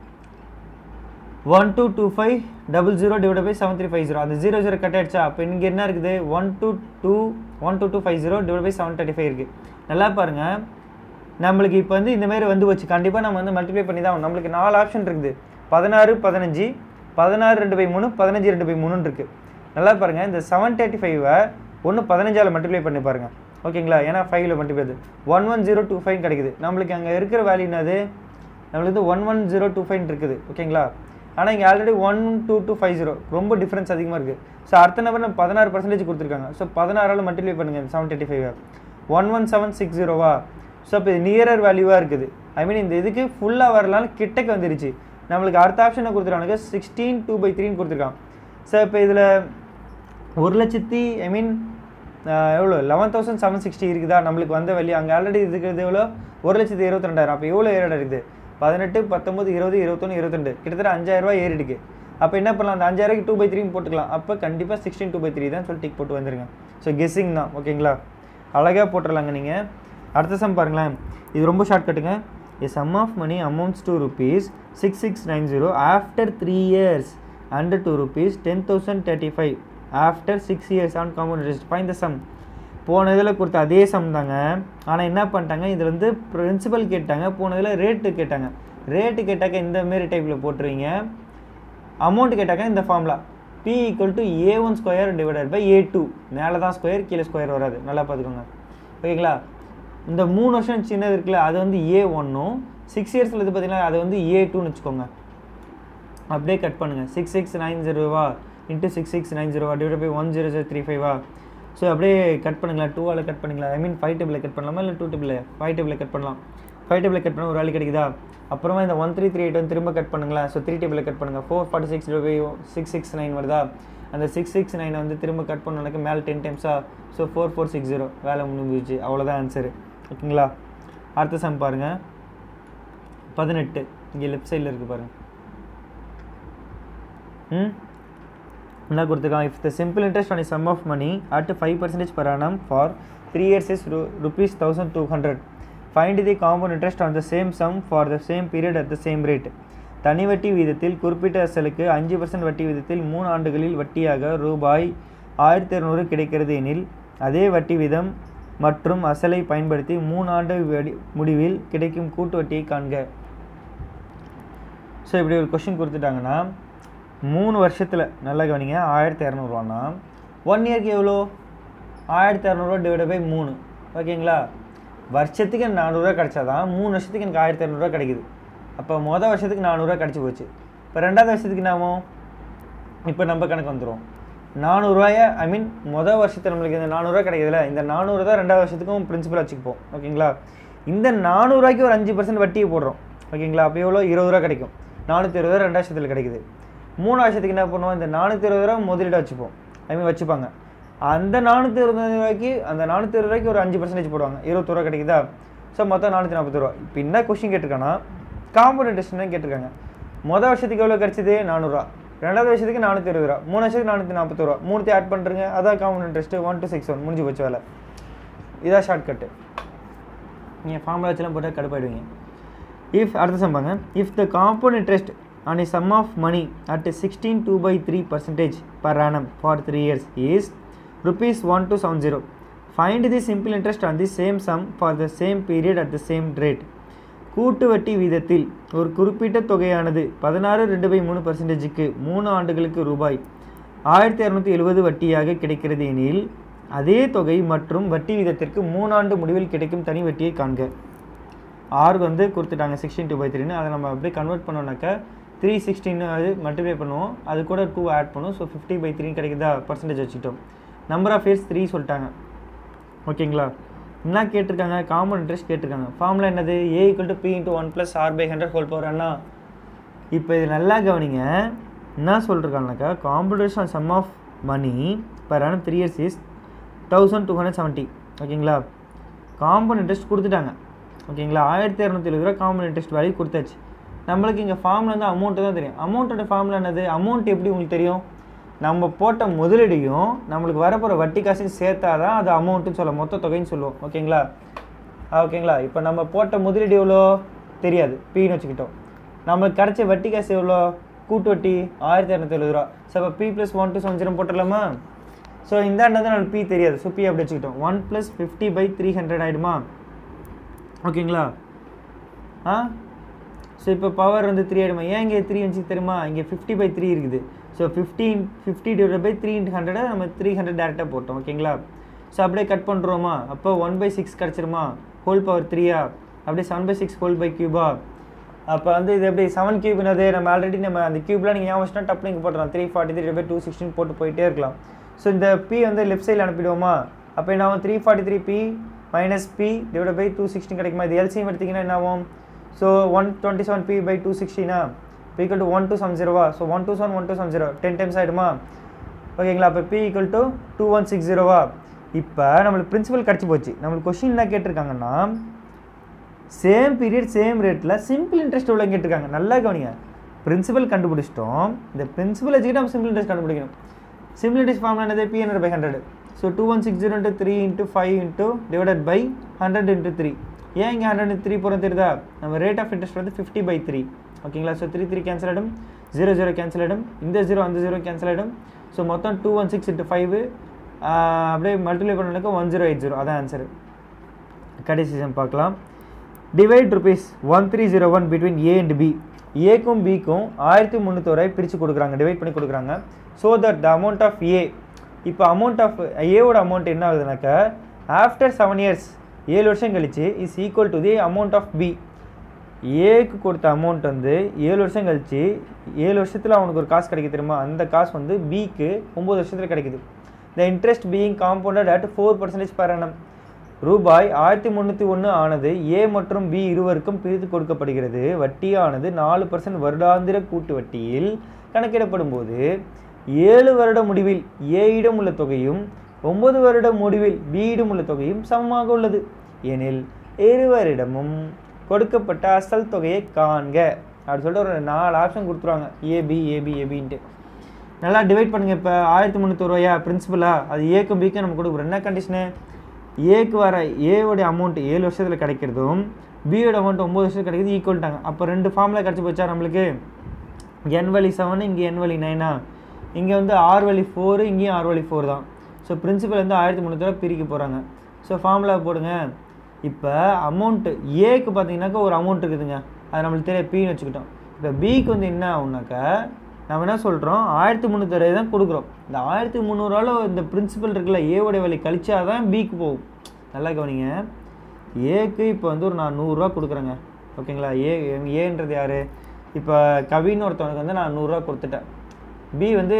one two two five double zero divide by seven three five zero அந்த ஜீரோ ஜீரோ கட் ஆயிடுச்சா அப்போ இங்கே என்ன இருக்குது one two two one two two five zero divide by seven thirty five இருக்குது நல்லா பாருங்கள் நம்மளுக்கு இப்போ வந்து இந்த மாதிரி வந்து வச்சு கண்டிப்பாக நம்ம வந்து மல்டிப்ளை பண்ணி தான் ஆகணும். நம்மளுக்கு நாலு ஆப்ஷன் இருக்குது பதினாறு பதினஞ்சு பதினாறு ரெண்டு பை மூணு பதினஞ்சு ரெண்டு பை மூணுன்னு இருக்குது நல்லா பாருங்கள் இந்த செவன் தேர்ட்டி ஃபைவை ஒன்று பதினஞ்சால் மல்டிப்ளை பண்ணி பாருங்கள் ஓகேங்களா ஏன்னா ஃபைவ்ல multiply one one zero two five கிடைக்குது நம்மளுக்கு அங்கே இருக்கிற வேல்யூ என்னது நம்மளுக்கு வந்து one one zero two five இருக்குது ஓகேங்களா ஆனால் இங்கே already one two two five zero ரொம்ப டிஃப்ரென்ஸ் அதிகமாக இருக்குது ஸோ அடுத்த நம்பர் நம்ம பதினாறு பர்சன்டேஜ் கொடுத்துருக்காங்க ஸோ பதினாறால் மல்டிப்ளை பண்ணுங்கள் seven thirty five one one seven six ஜீரோவா ஸோ இப்போ இது நியரர் வேல்யூவாக இருக்குது ஐ மீன் இந்த இதுக்கு ஃபுல்லாக வரலான்னு கிட்டக்கு வந்துருச்சு நம்மளுக்கு அடுத்த ஆப்ஷனை கொடுத்துருக்கானுங்க சிக்ஸ்டீன் டூ பை த்ரீன்னு கொடுத்துருக்கான் ஸோ இப்போ இதில் ஒரு லட்சத்தி ஐ மீன் எவ்வளோ லெவன் தௌசண்ட் செவன் சிக்ஸ்டி இருக்குதா நம்மளுக்கு வந்த வேல்யூ அங்கே ஆல்ரெடி இருக்கிறது எவ்வளோ ஒரு லட்சத்தி இருபத்தி ரெண்டாயிரம் அப்போ எவ்வளோ ஏறிட இருக்குது பதினெட்டு பத்தொம்பது இருபது இருபத்தொன்று இருபத்தெண்டு கிட்டத்தட்ட அஞ்சாயிரம் ரூபாய் ஏறிடுக்கு அப்போ என்ன பண்ணலாம் அந்த அஞ்சாயிரம் டூ பை த்ரீ போட்டுக்கலாம் அப்போ கண்டிப்பாக சிக்ஸ்டீன் டூ பை த்ரீ தான் சொல்லி டிக் போட்டு வந்துருங்க ஸோ கெஸ்ஸிங் தான் ஓகேங்களா அழகாக போட்டுடலாங்க நீங்கள் அடுத்த சம் பாருங்களேன் இது ரொம்ப ஷார்ட் கட்டுங்க a sum of money amounts to rupees 6690 after 3 years and to rupees 10035 after 6 years on common interest find the sum போன இதில் கொடுத்த அதே சம் தாங்க ஆனால் என்ன பண்ணிட்டாங்க இதில் வந்து பிரின்சிபல் கேட்டாங்க போன இதில் ரேட்டு கேட்டாங்க ரேட்டு கேட்டாக்க இந்த மாரி டைப்பில் போட்டுருவீங்க அமௌண்ட் கேட்டாக்க இந்த formula p equal to a one square divided by a two மேலே தான் ஸ்கொயர் கீழே ஸ்கொயர் வராது நல்லா பார்த்துக்கோங்க ஓகேங்களா இந்த மூணு வருஷம் சின்னது இருக்குல்ல அது வந்து ஏ ஒன்னும் சிக்ஸ் இயர்ஸில் இது பார்த்தீங்கன்னா அது வந்து ஏ டூன்னு வச்சுக்கோங்க அப்படியே கட் பண்ணுங்கள் சிக்ஸ் சிக்ஸ் நைன் ஜீரோவா இன்ட்டு சிக்ஸ் சிக்ஸ் நைன் ஜீரோவா divide by one zero zero three ஃபைவா ஸோ அப்படியே கட் பண்ணுங்களா டூவால் கட் பண்ணிங்களா ஐ மீன் ஃபைவ் டேபிளில் கட் பண்ணலாமா இல்லை டூ டேபிளில் ஃபைவ் டேபிளில் கட் பண்ணலாம் ஃபைவ் டேபிளில் கட் பண்ண ஒரு வேலை கிடைக்குதா அப்புறமா இந்த ஒன் த்ரீ த்ரீ எயிட் வந்து திரும்ப கட் பண்ணுங்களா ஸோ த்ரீ டேபிளில் கட் பண்ணுங்கள் four forty six by six six nine வருதா அந்த சிக்ஸ் சிக்ஸ் நைனை வந்து திரும்ப கட் பண்ணனுக்கு மேலே டென் டைம்ஸா so four four six zero வேலை முடிஞ்சிச்சு அவ்வளோதான் ஆன்சரு ஓகேங்களா அடுத்த சம் பாருங்கள் பதினெட்டு இங்கே லெஃப்ட் சைடில் இருக்குது பாருங்கள் ம் என்ன கொடுத்துருக்காங்க if the simple interest on sum of money at five percentage per annum for three years is rupees thousand two hundred find the compound interest on the same sum for the same period at the same rate தனி வட்டி வீதத்தில் குறிப்பிட்ட அசலுக்கு அஞ்சு percent வட்டி வீதத்தில் மூணு ஆண்டுகளில் வட்டியாக ரூபாய் ஆயிரத்தி இரநூறு கிடைக்கிறது எனில் அதே வட்டி வீதம் மற்றும் அசலை பயன்படுத்தி மூணு ஆண்டு வடி- முடிவில் கிடைக்கும் கூட்டு வட்டியை காண்க ஸோ இப்படி ஒரு கொஷின் கொடுத்துட்டாங்கன்னா மூணு வருஷத்தில் நல்லா கவனிங்க ஆயிரத்தி இரநூறுவானா ஒன் இயர்க்கு எவ்வளோ ஆயிரத்தி இரநூறுவா டிவைட் பை மூணு ஓகேங்களா வருஷத்துக்கு எனக்கு நானூறுரூவா கிடைச்சாதான் மூணு வருஷத்துக்கு எனக்கு ஆயிரத்தி இரநூறுவா கிடைக்குது அப்போ மொதல் வருஷத்துக்கு நானூறுரூவா கிடச்சி போச்சு இப்போ ரெண்டாவது வருஷத்துக்கு என்ன ஆகும் இப்போ நம்ம கணக்கு வந்துடும் நானூறுரூவாய ஐ மீன் மொதல் வருஷத்தில் நம்மளுக்கு இந்த நானூறுரூவா கிடைக்குதுல்ல இந்த நானூறு தான் ரெண்டாவது வருஷத்துக்கும் பிரின்சிபல் வச்சுக்குப்போம் ஓகேங்களா இந்த நானூறுரூவாய்க்கு ஒரு அஞ்சு பர்சன்ட் வட்டியை போடுறோம் ஓகேங்களா அப்போ எவ்வளோ இருபது ரூபா கிடைக்கும் நானூற்றி இருபது ரூபா ரெண்டாவது வருஷத்தில் கிடைக்குது மூணு வருஷத்துக்கு என்ன பண்ணுவோம் இந்த நானூற்றி இருபது ரூபா முதலீடு வச்சுப்போம் ஐ மீன் வச்சுப்பாங்க அந்த நானூற்றி இருபது ரூபாய்க்கு அந்த நானூற்றி இருபது ரூபாய்க்கு ஒரு அஞ்சு பர்சன்டேஜ் போடுவாங்க இருபத்தொரு ரூபா கிடைக்குதா ஸோ மொத்தம் நானூற்றி நாற்பது ரூபா இப்போ என்ன கொஸ்டின் கேட்டிருக்காங்கன்னா காம்பவுண்ட் இன்ட்ரெஸ்ட் தான் கேட்டிருக்காங்க மொதல் வருஷத்துக்கு எவ்வளோ கிடைச்சது நானூறுரூவா ரெண்டாவது வருஷத்துக்கு நானூற்றி இருபது ரூபா மூணு வருஷத்துக்கு நானூற்றி நாற்பது ரூபா மூணுத்தி ஆட் பண்ணுறீங்க அதான் compound interest one two six one முடிஞ்சு போச்சு வேலை இதான் ஷார்ட்கட்டு நீங்கள் ஃபார்முலா வச்சுலாம் போட்டால் கடுப்பாயிடுவீங்க இஃப் அடுத்த சம்பாங்க if the compound interest on a sum of money at 16 2 by 3 percentage per annum for 3 years is rupees 1270 find the simple interest on the same sum for the same period at the same rate கூட்டு வட்டி வீதத்தில் ஒரு குறிப்பிட்ட தொகையானது பதினாறு ரெண்டு by மூணு பர்சன்டேஜுக்கு மூணு ஆண்டுகளுக்கு ரூபாய் ஆயிரத்தி இரநூத்தி எழுபது வட்டியாக கிடைக்கிறது எனில் அதே தொகை மற்றும் வட்டி வீதத்திற்கு மூணாண்டு முடிவில் கிடைக்கும் தனி வட்டியை காண்க ஆருக்கு வந்து கொடுத்துட்டாங்க சிக்ஸ்டீன் டூ பை த்ரீன்னு அதை நம்ம அப்படியே கன்வெர்ட் பண்ணோம்னாக்கா த்ரீ சிக்ஸ்டின்னு அது மல்டிப்ளை பண்ணுவோம் அது கூட டூ ஆட் பண்ணுவோம் ஸோ ஃபிஃப்டி பை த்ரீ கிடைக்குதா பர்சன்டேஜ் வச்சுக்கிட்டோம் நம்பர் ஆஃப் இயர்ஸ் த்ரீ சொல்லிட்டாங்க ஓகேங்களா என்ன கேட்டிருக்காங்க காமன் இன்ட்ரெஸ்ட் கேட்டிருக்காங்க ஃபார்முலா என்னது ஏ equal to B into one plus R by hundred whole power அண்ணா இப்போ இது நல்லா கவனிங்க என்ன சொல்லிருக்காங்கனாக்கா competition sum of money per annum three years is thousand two hundred seventy ஓகேங்களா காம்பவுண்ட் இன்ட்ரெஸ்ட் கொடுத்துட்டாங்க ஓகேங்களா ஆயிரத்தி இரநூத்தி எழுபது ரூபா காம்பவுண்ட் இன்ட்ரெஸ்ட் வேல்யூ கொடுத்தாச்சு நம்மளுக்கு இங்கே ஃபார்முலா வந்து அமௌண்ட்டு தான் தெரியும் அமௌண்ட்டோட ஃபார்முலா என்னது அமௌண்ட் எப்படி உங்களுக்கு தெரியும் நம்ம போட்ட முதலீடையும் நம்மளுக்கு வரப்போகிற வட்டி காசையும் சேர்த்தா தான் அது அமௌண்ட்டுன்னு சொல்ல மொத்த தொகைன்னு சொல்லுவோம் ஓகேங்களா ஆ, ஓகேங்களா இப்போ நம்ம போட்ட முதலீடு எவ்வளோ தெரியாது பின்னு வச்சுக்கிட்டோம் நம்மளுக்கு கிடைச்ச வட்டி காசு எவ்வளோ கூட்டு வட்டி ஆயிரத்தி இரநூத்தி எழுபது ரூபா ஸோ இப்போ p plus one two seven zero போட்டுடலாமா ஸோ இந்த வந்து நம்மளுக்கு பி தெரியாது ஸோ பி அப்படி வச்சுக்கிட்டோம் one plus fifty by three hundred ஆகிடுமா ஓகேங்களா ஆ ஸோ இப்போ பவர் வந்து த்ரீ ஆகிடுமா ஏன் இங்கே த்ரீ வந்துச்சு தெரியுமா இங்கே ஃபிஃப்டி பை த்ரீ இருக்குது so fifteen fifty divide by three into ஹண்ட்ரடை நம்ம த்ரீ ஹண்ட்ரட் டேரெக்டாக போட்டோம் ஓகேங்களா ஸோ அப்படியே கட் பண்ணுறோமா அப்போ ஒன் பை சிக்ஸ் கிடச்சிருமா ஹோல் பவர் த்ரீயா அப்படியே seven by six whole by கியூபா அப்போ வந்து இது எப்படி செவன் கியூப் என்னது நம்ம ஆல்ரெடி நம்ம அந்த கியூப்லாம் நீங்கள் ஞாபகம் வச்சுனா டப்பு நீங்கள் போட்டுடலாம் three forty three by two sixteen போட்டு போயிட்டே இருக்கலாம் ஸோ இந்த பி வந்து லெஃப்ட் சைடில் அனுப்பிடுவோமா அப்போ என்ன ஆகும் three forty three p minus p divide by two sixteen கிடைக்குமா இது எல்சிஎம் எடுத்திங்கன்னா என்ன ஆகும் so one twenty seven p by two சிக்ஸ்டினா equal to one two seven ஜீரோவா so one two seven one two seven zero ten times ஆகிடுமா ஓகேங்களா அப்போ p equal to two one six ஜீரோவா இப்போ நம்மளுக்கு பிரின்சிபல் கிடச்சி போச்சு நம்மளுக்கு கொஷின் என்ன கேட்டிருக்காங்கன்னா சேம் பீரியட் சேம் ரேட்டில் சிம்பிள் இன்ட்ரெஸ்ட் எவ்வளோ கேட்டிருக்காங்க நல்லா கவனிங்க பிரின்சிபல் கண்டுபிடிச்சிட்டோம் இந்த பிரின்சிபல் வச்சுக்கிட்டு நம்ம சிம்பிள் இன்ட்ரெஸ்ட் கண்டுபிடிக்கணும் சிம்பிள் இன்ட்ரெஸ்ட் ஃபார்ம்ல என்னது p hundred by hundred so two one six zero into three into five into divided by hundred into three ஏன் இங்கே ஹண்ட்ரட் த்ரீ போகிறோம் தெரியுதா நம்ம ரேட் ஆஃப் இன்ட்ரெஸ்ட் வந்து ஃபிஃப்டி பை த்ரீ ஓகேங்களா so three three cancel ஆகிடும் zero zero cancel ஆகிடும் இந்த ஜீரோ அந்த ஜீரோ கேன்சல் ஆகிடும் ஸோ மொத்தம் two one six into five அப்படியே multiply பண்ணனுக்கு one zero eight zero அதான் ஆன்சர் கடைசி சம் பார்க்கலாம் divide rupees one three zero one between a and b ஏக்கும் பிக்கும் ஆயிரத்தி முந்நூற்றோரை பிரித்து கொடுக்குறாங்க டிவைட் பண்ணி கொடுக்குறாங்க so that the amount of a இப்போ அமௌண்ட் ஆஃப் ஏவோட அமௌண்ட் என்ன ஆகுதுனாக்கா ஆஃப்டர் செவன் இயர்ஸ் ஏழு வருஷம் கழிச்சு is equal to the amount of b ஏக்கு கொடுத்த அமௌண்ட் வந்து ஏழு வருஷம் கழிச்சு ஏழு வருஷத்தில் அவனுக்கு ஒரு காசு கிடைக்குது தெரியுமா அந்த காசு வந்து பிக்கு ஒம்பது வருஷத்தில் கிடைக்குது the interest being compounded at four percentage per annum ரூபாய் ஆயிரத்தி முந்நூற்றி ஒன்று ஆனது ஏ மற்றும் பி இருவருக்கும் பிரித்து கொடுக்கப்படுகிறது வட்டியானது நாலு பர்சன்ட் வருடாந்திர கூட்டு வட்டியில் கணக்கிடப்படும் போது ஏழு வருட முடிவில் ஏயிடம் உள்ள தொகையும் ஒன்பது வருட முடிவில் பியிடம் உள்ள தொகையும் சமமாக உள்ளது எனில் இருவரிடமும் கொடுக்கப்பட்ட அசல் தொகையை காண்க அப்படி சொல்லிட்டு ஒரு நாலு ஆப்ஷன் கொடுத்துருவாங்க ஏபி ஏபி ஏபின்ட்டு நல்லா டிவைட் பண்ணுங்கள் இப்போ ஆயிரத்தி முந்நூற்றூறுவாயா பிரின்சிபலா அது ஏக்கும் பிக்கும் நம்ம கொடுக்குறோம் என்ன கண்டிஷனு ஏக்கு வர ஏவோடைய அமௌண்ட் ஏழு வருஷத்தில் கிடைக்கிறதும் பியோட அமௌண்ட் ஒம்பது வருஷத்தில் கிடைக்கிறது ஈக்குவல்ட்டாங்க அப்போ ரெண்டு ஃபார்மில் கிடச்சி போச்சா நம்மளுக்கு என் வழி செவன் இங்கே என் வழி நைனா இங்கே வந்து ஆறு வழி ஃபோரு இங்கேயும் ஆறு வழி ஃபோர் தான் ஸோ பிரின்சிபல் வந்து ஆயிரத்தி முந்நூறுவா பிரிக்க போகிறாங்க ஸோ ஃபார்முலா போடுங்க இப்போ அமௌண்ட்டு ஏக்கு பார்த்தீங்கன்னாக்கா ஒரு அமௌண்ட் இருக்குதுங்க அது நம்மளுக்கு தெரியாது பின்னு வச்சுக்கிட்டோம் இப்போ பிக்கு வந்து என்ன ஆகுனாக்கா நம்ம என்ன சொல்கிறோம் ஆயிரத்தி முந்நூற்றி தான் கொடுக்குறோம் இந்த ஆயிரத்தி முந்நூறுவால இந்த பிரின்சிபல் இருக்குல்ல ஏவோடைய வழி கழிச்சா தான் பிக்கு போகும் நல்லா கவனிங்க ஏக்கு இப்போ வந்து ஒரு நான் நூறுரூவா கொடுக்குறேங்க ஓகேங்களா ஏ ஏன்றது யார் இப்போ கவின்னு ஒருத்தவனுக்கு வந்து நான் நூறுரூவா கொடுத்துட்டேன் பி வந்து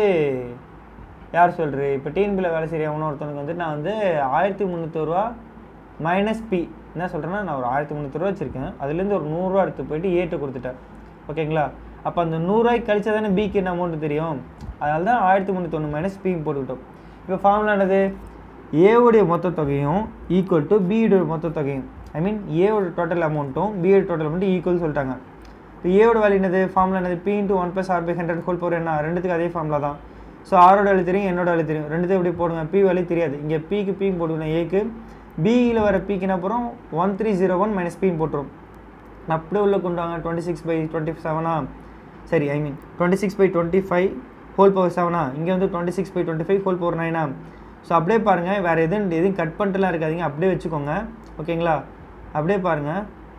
யார் சொல்கிறீ இப்போ டிஎன்பியில் வேலை செய்கிறவனு ஒருத்தவனுக்கு வந்து நான் வந்து ஆயிரத்தி முந்நூற்றூறுவா மைனஸ் பி என்ன சொல்கிறேன்னா நான் ஒரு ஆயிரத்தி முந்நூற்றூறுவா வச்சுருக்கேன் அதுலேருந்து ஒரு நூறுரூவா எடுத்து போயிட்டு ஏட்டு கொடுத்துட்டேன் ஓகேங்களா அப்போ அந்த நூறுரூவாய்க்கு கழிச்சா தானே பிக்கு என்ன அமௌண்ட் தெரியும் அதனால தான் ஆயிரத்தி முந்நூற்றொன்று மைனஸ் பி போட்டுக்கிட்டோம் இப்போ ஃபார்முலா என்னது ஏவுடைய மொத்த தொகையும் ஈக்குவல் டு பியோட மொத்த தொகையும் ஐ மீன் ஏவோட டோட்டல் அமௌண்ட்டும் பியோட டோட்டல் அமௌண்ட்டும் ஈக்குவல் சொல்லிட்டாங்க இப்போ ஏவோட வேல்யூ என்னது ஃபார்முலா என்னது B into one plus R by hundred whole power என்ன ரெண்டுத்துக்கு அதே ஃபார்முலா தான் ஸோ ஆரோட வேல்யூ தெரியும் என்னோட வேல்யூ தெரியும் ரெண்டுத்தையும் எப்படி போடுங்க பி வேல்யூ தெரியாது இங்கே பிக்கு பின்னு போட்டுக்கணும் ஏக்கு பியில் வர பிக்கு என்ன போகிறோம் one three zero one minus பின்னு போட்டுரும் அப்படியே உள்ள கொண்டு வாங்க டுவெண்ட்டி சிக்ஸ் பை டுவெண்ட்டி செவனா சரி I mean twenty six by twenty five whole power செவனா இங்கே வந்து twenty six by twenty five whole power நைனா ஸோ அப்படியே பாருங்கள் வேறு எதுவும் எதுவும் கட் பண்ணிட்டுலாம் இருக்காதீங்க அப்படியே வச்சுக்கோங்க ஓகேங்களா அப்படியே பாருங்கள்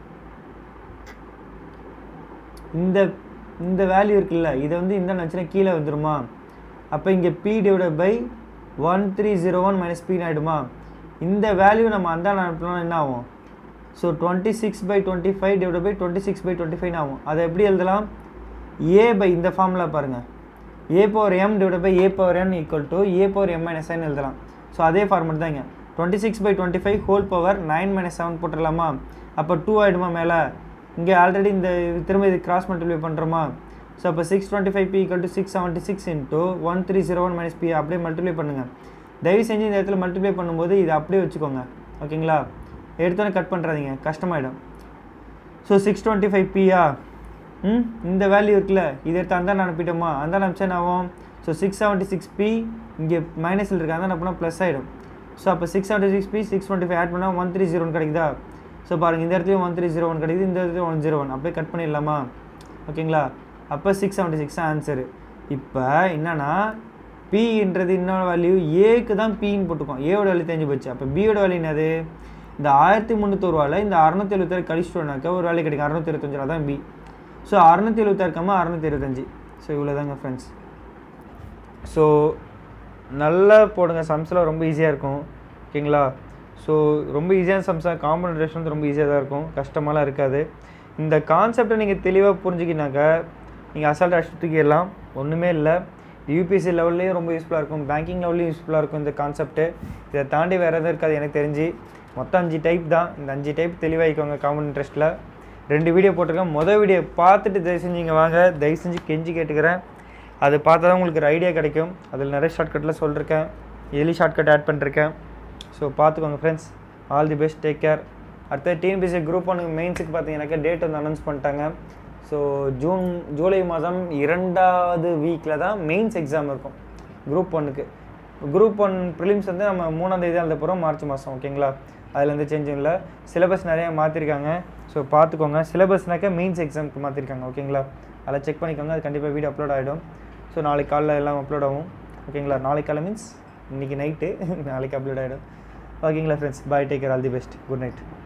இந்த இந்த வேல்யூ இருக்குல்ல இதை வந்து இந்த நினச்சினா கீழே வந்துருமா அப்போ இங்கே p divide by one three zero one minus பின்னு ஆகிடுமா இந்த வேல்யூ நம்ம அந்த அனுப்பினோம்னா என்ன ஆகும் so twenty six by twenty five divide by twenty six by twenty five ஆகும் அதை எப்படி எழுதலாம் ஏ பை இந்த ஃபார்முலா பாருங்கள் a power m divide by a power n equal to a power m minus n எழுதலாம் so அதே format தான் இங்கே twenty six by twenty five whole power nine minus seven போட்டுடலாமா அப்போ டூ ஆகிடுமா மேலே இங்கே ஆல்ரெடி இந்த திரும்ப இது கிராஸ் மல்டிப்ளை பண்ணுறோமா ஸோ அப்போ six twenty five p equal to six seventy six into one three zero one minus p அப்படியே மல்டிப்ளை பண்ணுங்கள் தயவு செஞ்சு இந்த இடத்துல மல்டிப்ளை பண்ணும்போது இதை அப்படியே வச்சுக்கோங்க ஓகேங்களா எடுத்தோன்னே கட் பண்ணுறாதீங்க கஷ்டமாயிடும் ஸோ சிக்ஸ் டுவெண்ட்டி ஃபைவ் பியா ம் இந்த வேல்யூ இருக்குல்ல இதை எடுத்து அந்த அனுப்பிட்டோமா அந்த அனுப்பிச்சா என்ன ஆகும் so six seventy six p இங்கே மைனஸில் இருக்கு அந்த அனுப்பினா ப்ளஸ் ஆகிடும் ஸோ அப்போ six seventy six p six twenty five add பண்ணால் ஒன் த்ரீ ஜீரோ ஒன் கிடைக்குதா ஸோ பாருங்கள் இந்த இடத்துலையும் ஒன் த்ரீ ஜீரோ ஒன் கிடைக்குது இந்த இடத்துலையும் ஒன் ஜீரோ ஒன் அப்படியே கட் பண்ணிடலாமா ஓகேங்களா அப்போ சிக்ஸ் செவன்ட்டி சிக்ஸ் ஆன்சரு இப்போ என்னன்னா பின்றது இன்னொரு வேல்யூ ஏக்கு தான் பின்னு போட்டுக்கோம் ஏவோட வேல்யூ தெரிஞ்சு போச்சு அப்போ பியோட வேல்யூ என்னது இந்த ஆயிரத்தி முந்நூற்றூறுவாவில் இந்த அறநூற்றி எழுபத்தாறு கழிச்சிட்டோம்னாக்கா ஒரு வேல்யூ கிடைக்கும் அறநூற்றி இருபத்தஞ்சு ரூபா தான் பி ஸோ அறநூற்றி எழுபத்தாறு கம்மா அறநூற்றி இருபத்தஞ்சி ஸோ இவ்வளோ தாங்க ஃப்ரெண்ட்ஸ் ஸோ நல்லா போடுங்க சம்ஸில் ரொம்ப ஈஸியாக இருக்கும் ஓகேங்களா ஸோ ரொம்ப ஈஸியான சம்ஸாக காம்பனேஷன் வந்து ரொம்ப ஈஸியாக தான் இருக்கும் கஷ்டமாலாம் இருக்காது இந்த கான்செப்டை நீங்கள் தெளிவாக புரிஞ்சுக்கினாக்கா நீங்கள் அசால்ட் அடிச்சு தூக்கிடலாம் ஒன்றுமே இல்லை யூபிஎஸ்சி லெவல்லையும் ரொம்ப யூஸ்ஃபுல்லாக இருக்கும் பேங்கிங் லெவல்லையும் யூஸ்ஃபுல்லாக இருக்கும் இந்த கான்செப்ட்டு இதை தாண்டி வேறு எதுவும் இருக்காது எனக்கு தெரிஞ்சு மொத்தம் அஞ்சு டைப் தான் இந்த அஞ்சு டைப் தெளிவாகிக்கோங்க காமன் இன்ட்ரெஸ்ட்டில் ரெண்டு வீடியோ போட்டிருக்கேன் மொதல் வீடியோ பார்த்துட்டு தயவு செஞ்சு இங்கே வாங்க தயவு செஞ்சு கெஞ்சி கேட்டுக்கிறேன் அது பார்த்தா தான் உங்களுக்கு ஒரு ஐடியா கிடைக்கும் அதில் நிறைய ஷார்ட்கட்டில் சொல்லியிருக்கேன் எலி ஷார்ட்கட் ஆட் பண்ணிருக்கேன் ஸோ பார்த்துக்கோங்க friends all the best take care அடுத்தது டிஎன்பிசி குரூப் ஒன்று மெயின்ஸுக்கு பார்த்தீங்கன்னாக்கா டேட் வந்து அனௌன்ஸ் பண்ணிட்டாங்க ஸோ ஜூன் ஜூலை மாதம் இரண்டாவது வீக்கில் தான் மெயின்ஸ் எக்ஸாம் இருக்கும் குரூப் ஒன்னுக்கு குரூப் ஒன் ப்ரிலிம்ஸ் வந்து நம்ம மூணாம் தேதி எழுத போகிறோம் மார்ச் மாதம் ஓகேங்களா அதில் எந்த சேஞ்சும் இல்லை சிலபஸ் நிறையா மாற்றிருக்காங்க ஸோ பார்த்துக்கோங்க சிலபஸ்னாக்க மெயின்ஸ் எக்ஸாமுக்கு மாற்றிருக்காங்க ஓகேங்களா அதில் செக் பண்ணிக்கோங்க அது கண்டிப்பாக வீடியோ அப்லோட் ஆகிடும் ஸோ நாளைக்கு காலைல எல்லாம் அப்லோட் ஆகும் ஓகேங்களா நாளைக்கு காலை மீன்ஸ் இன்றைக்கி நைட்டு நாளைக்கு அப்லோட் ஆகிடும் ஓகேங்களா friends bye take care all the best good night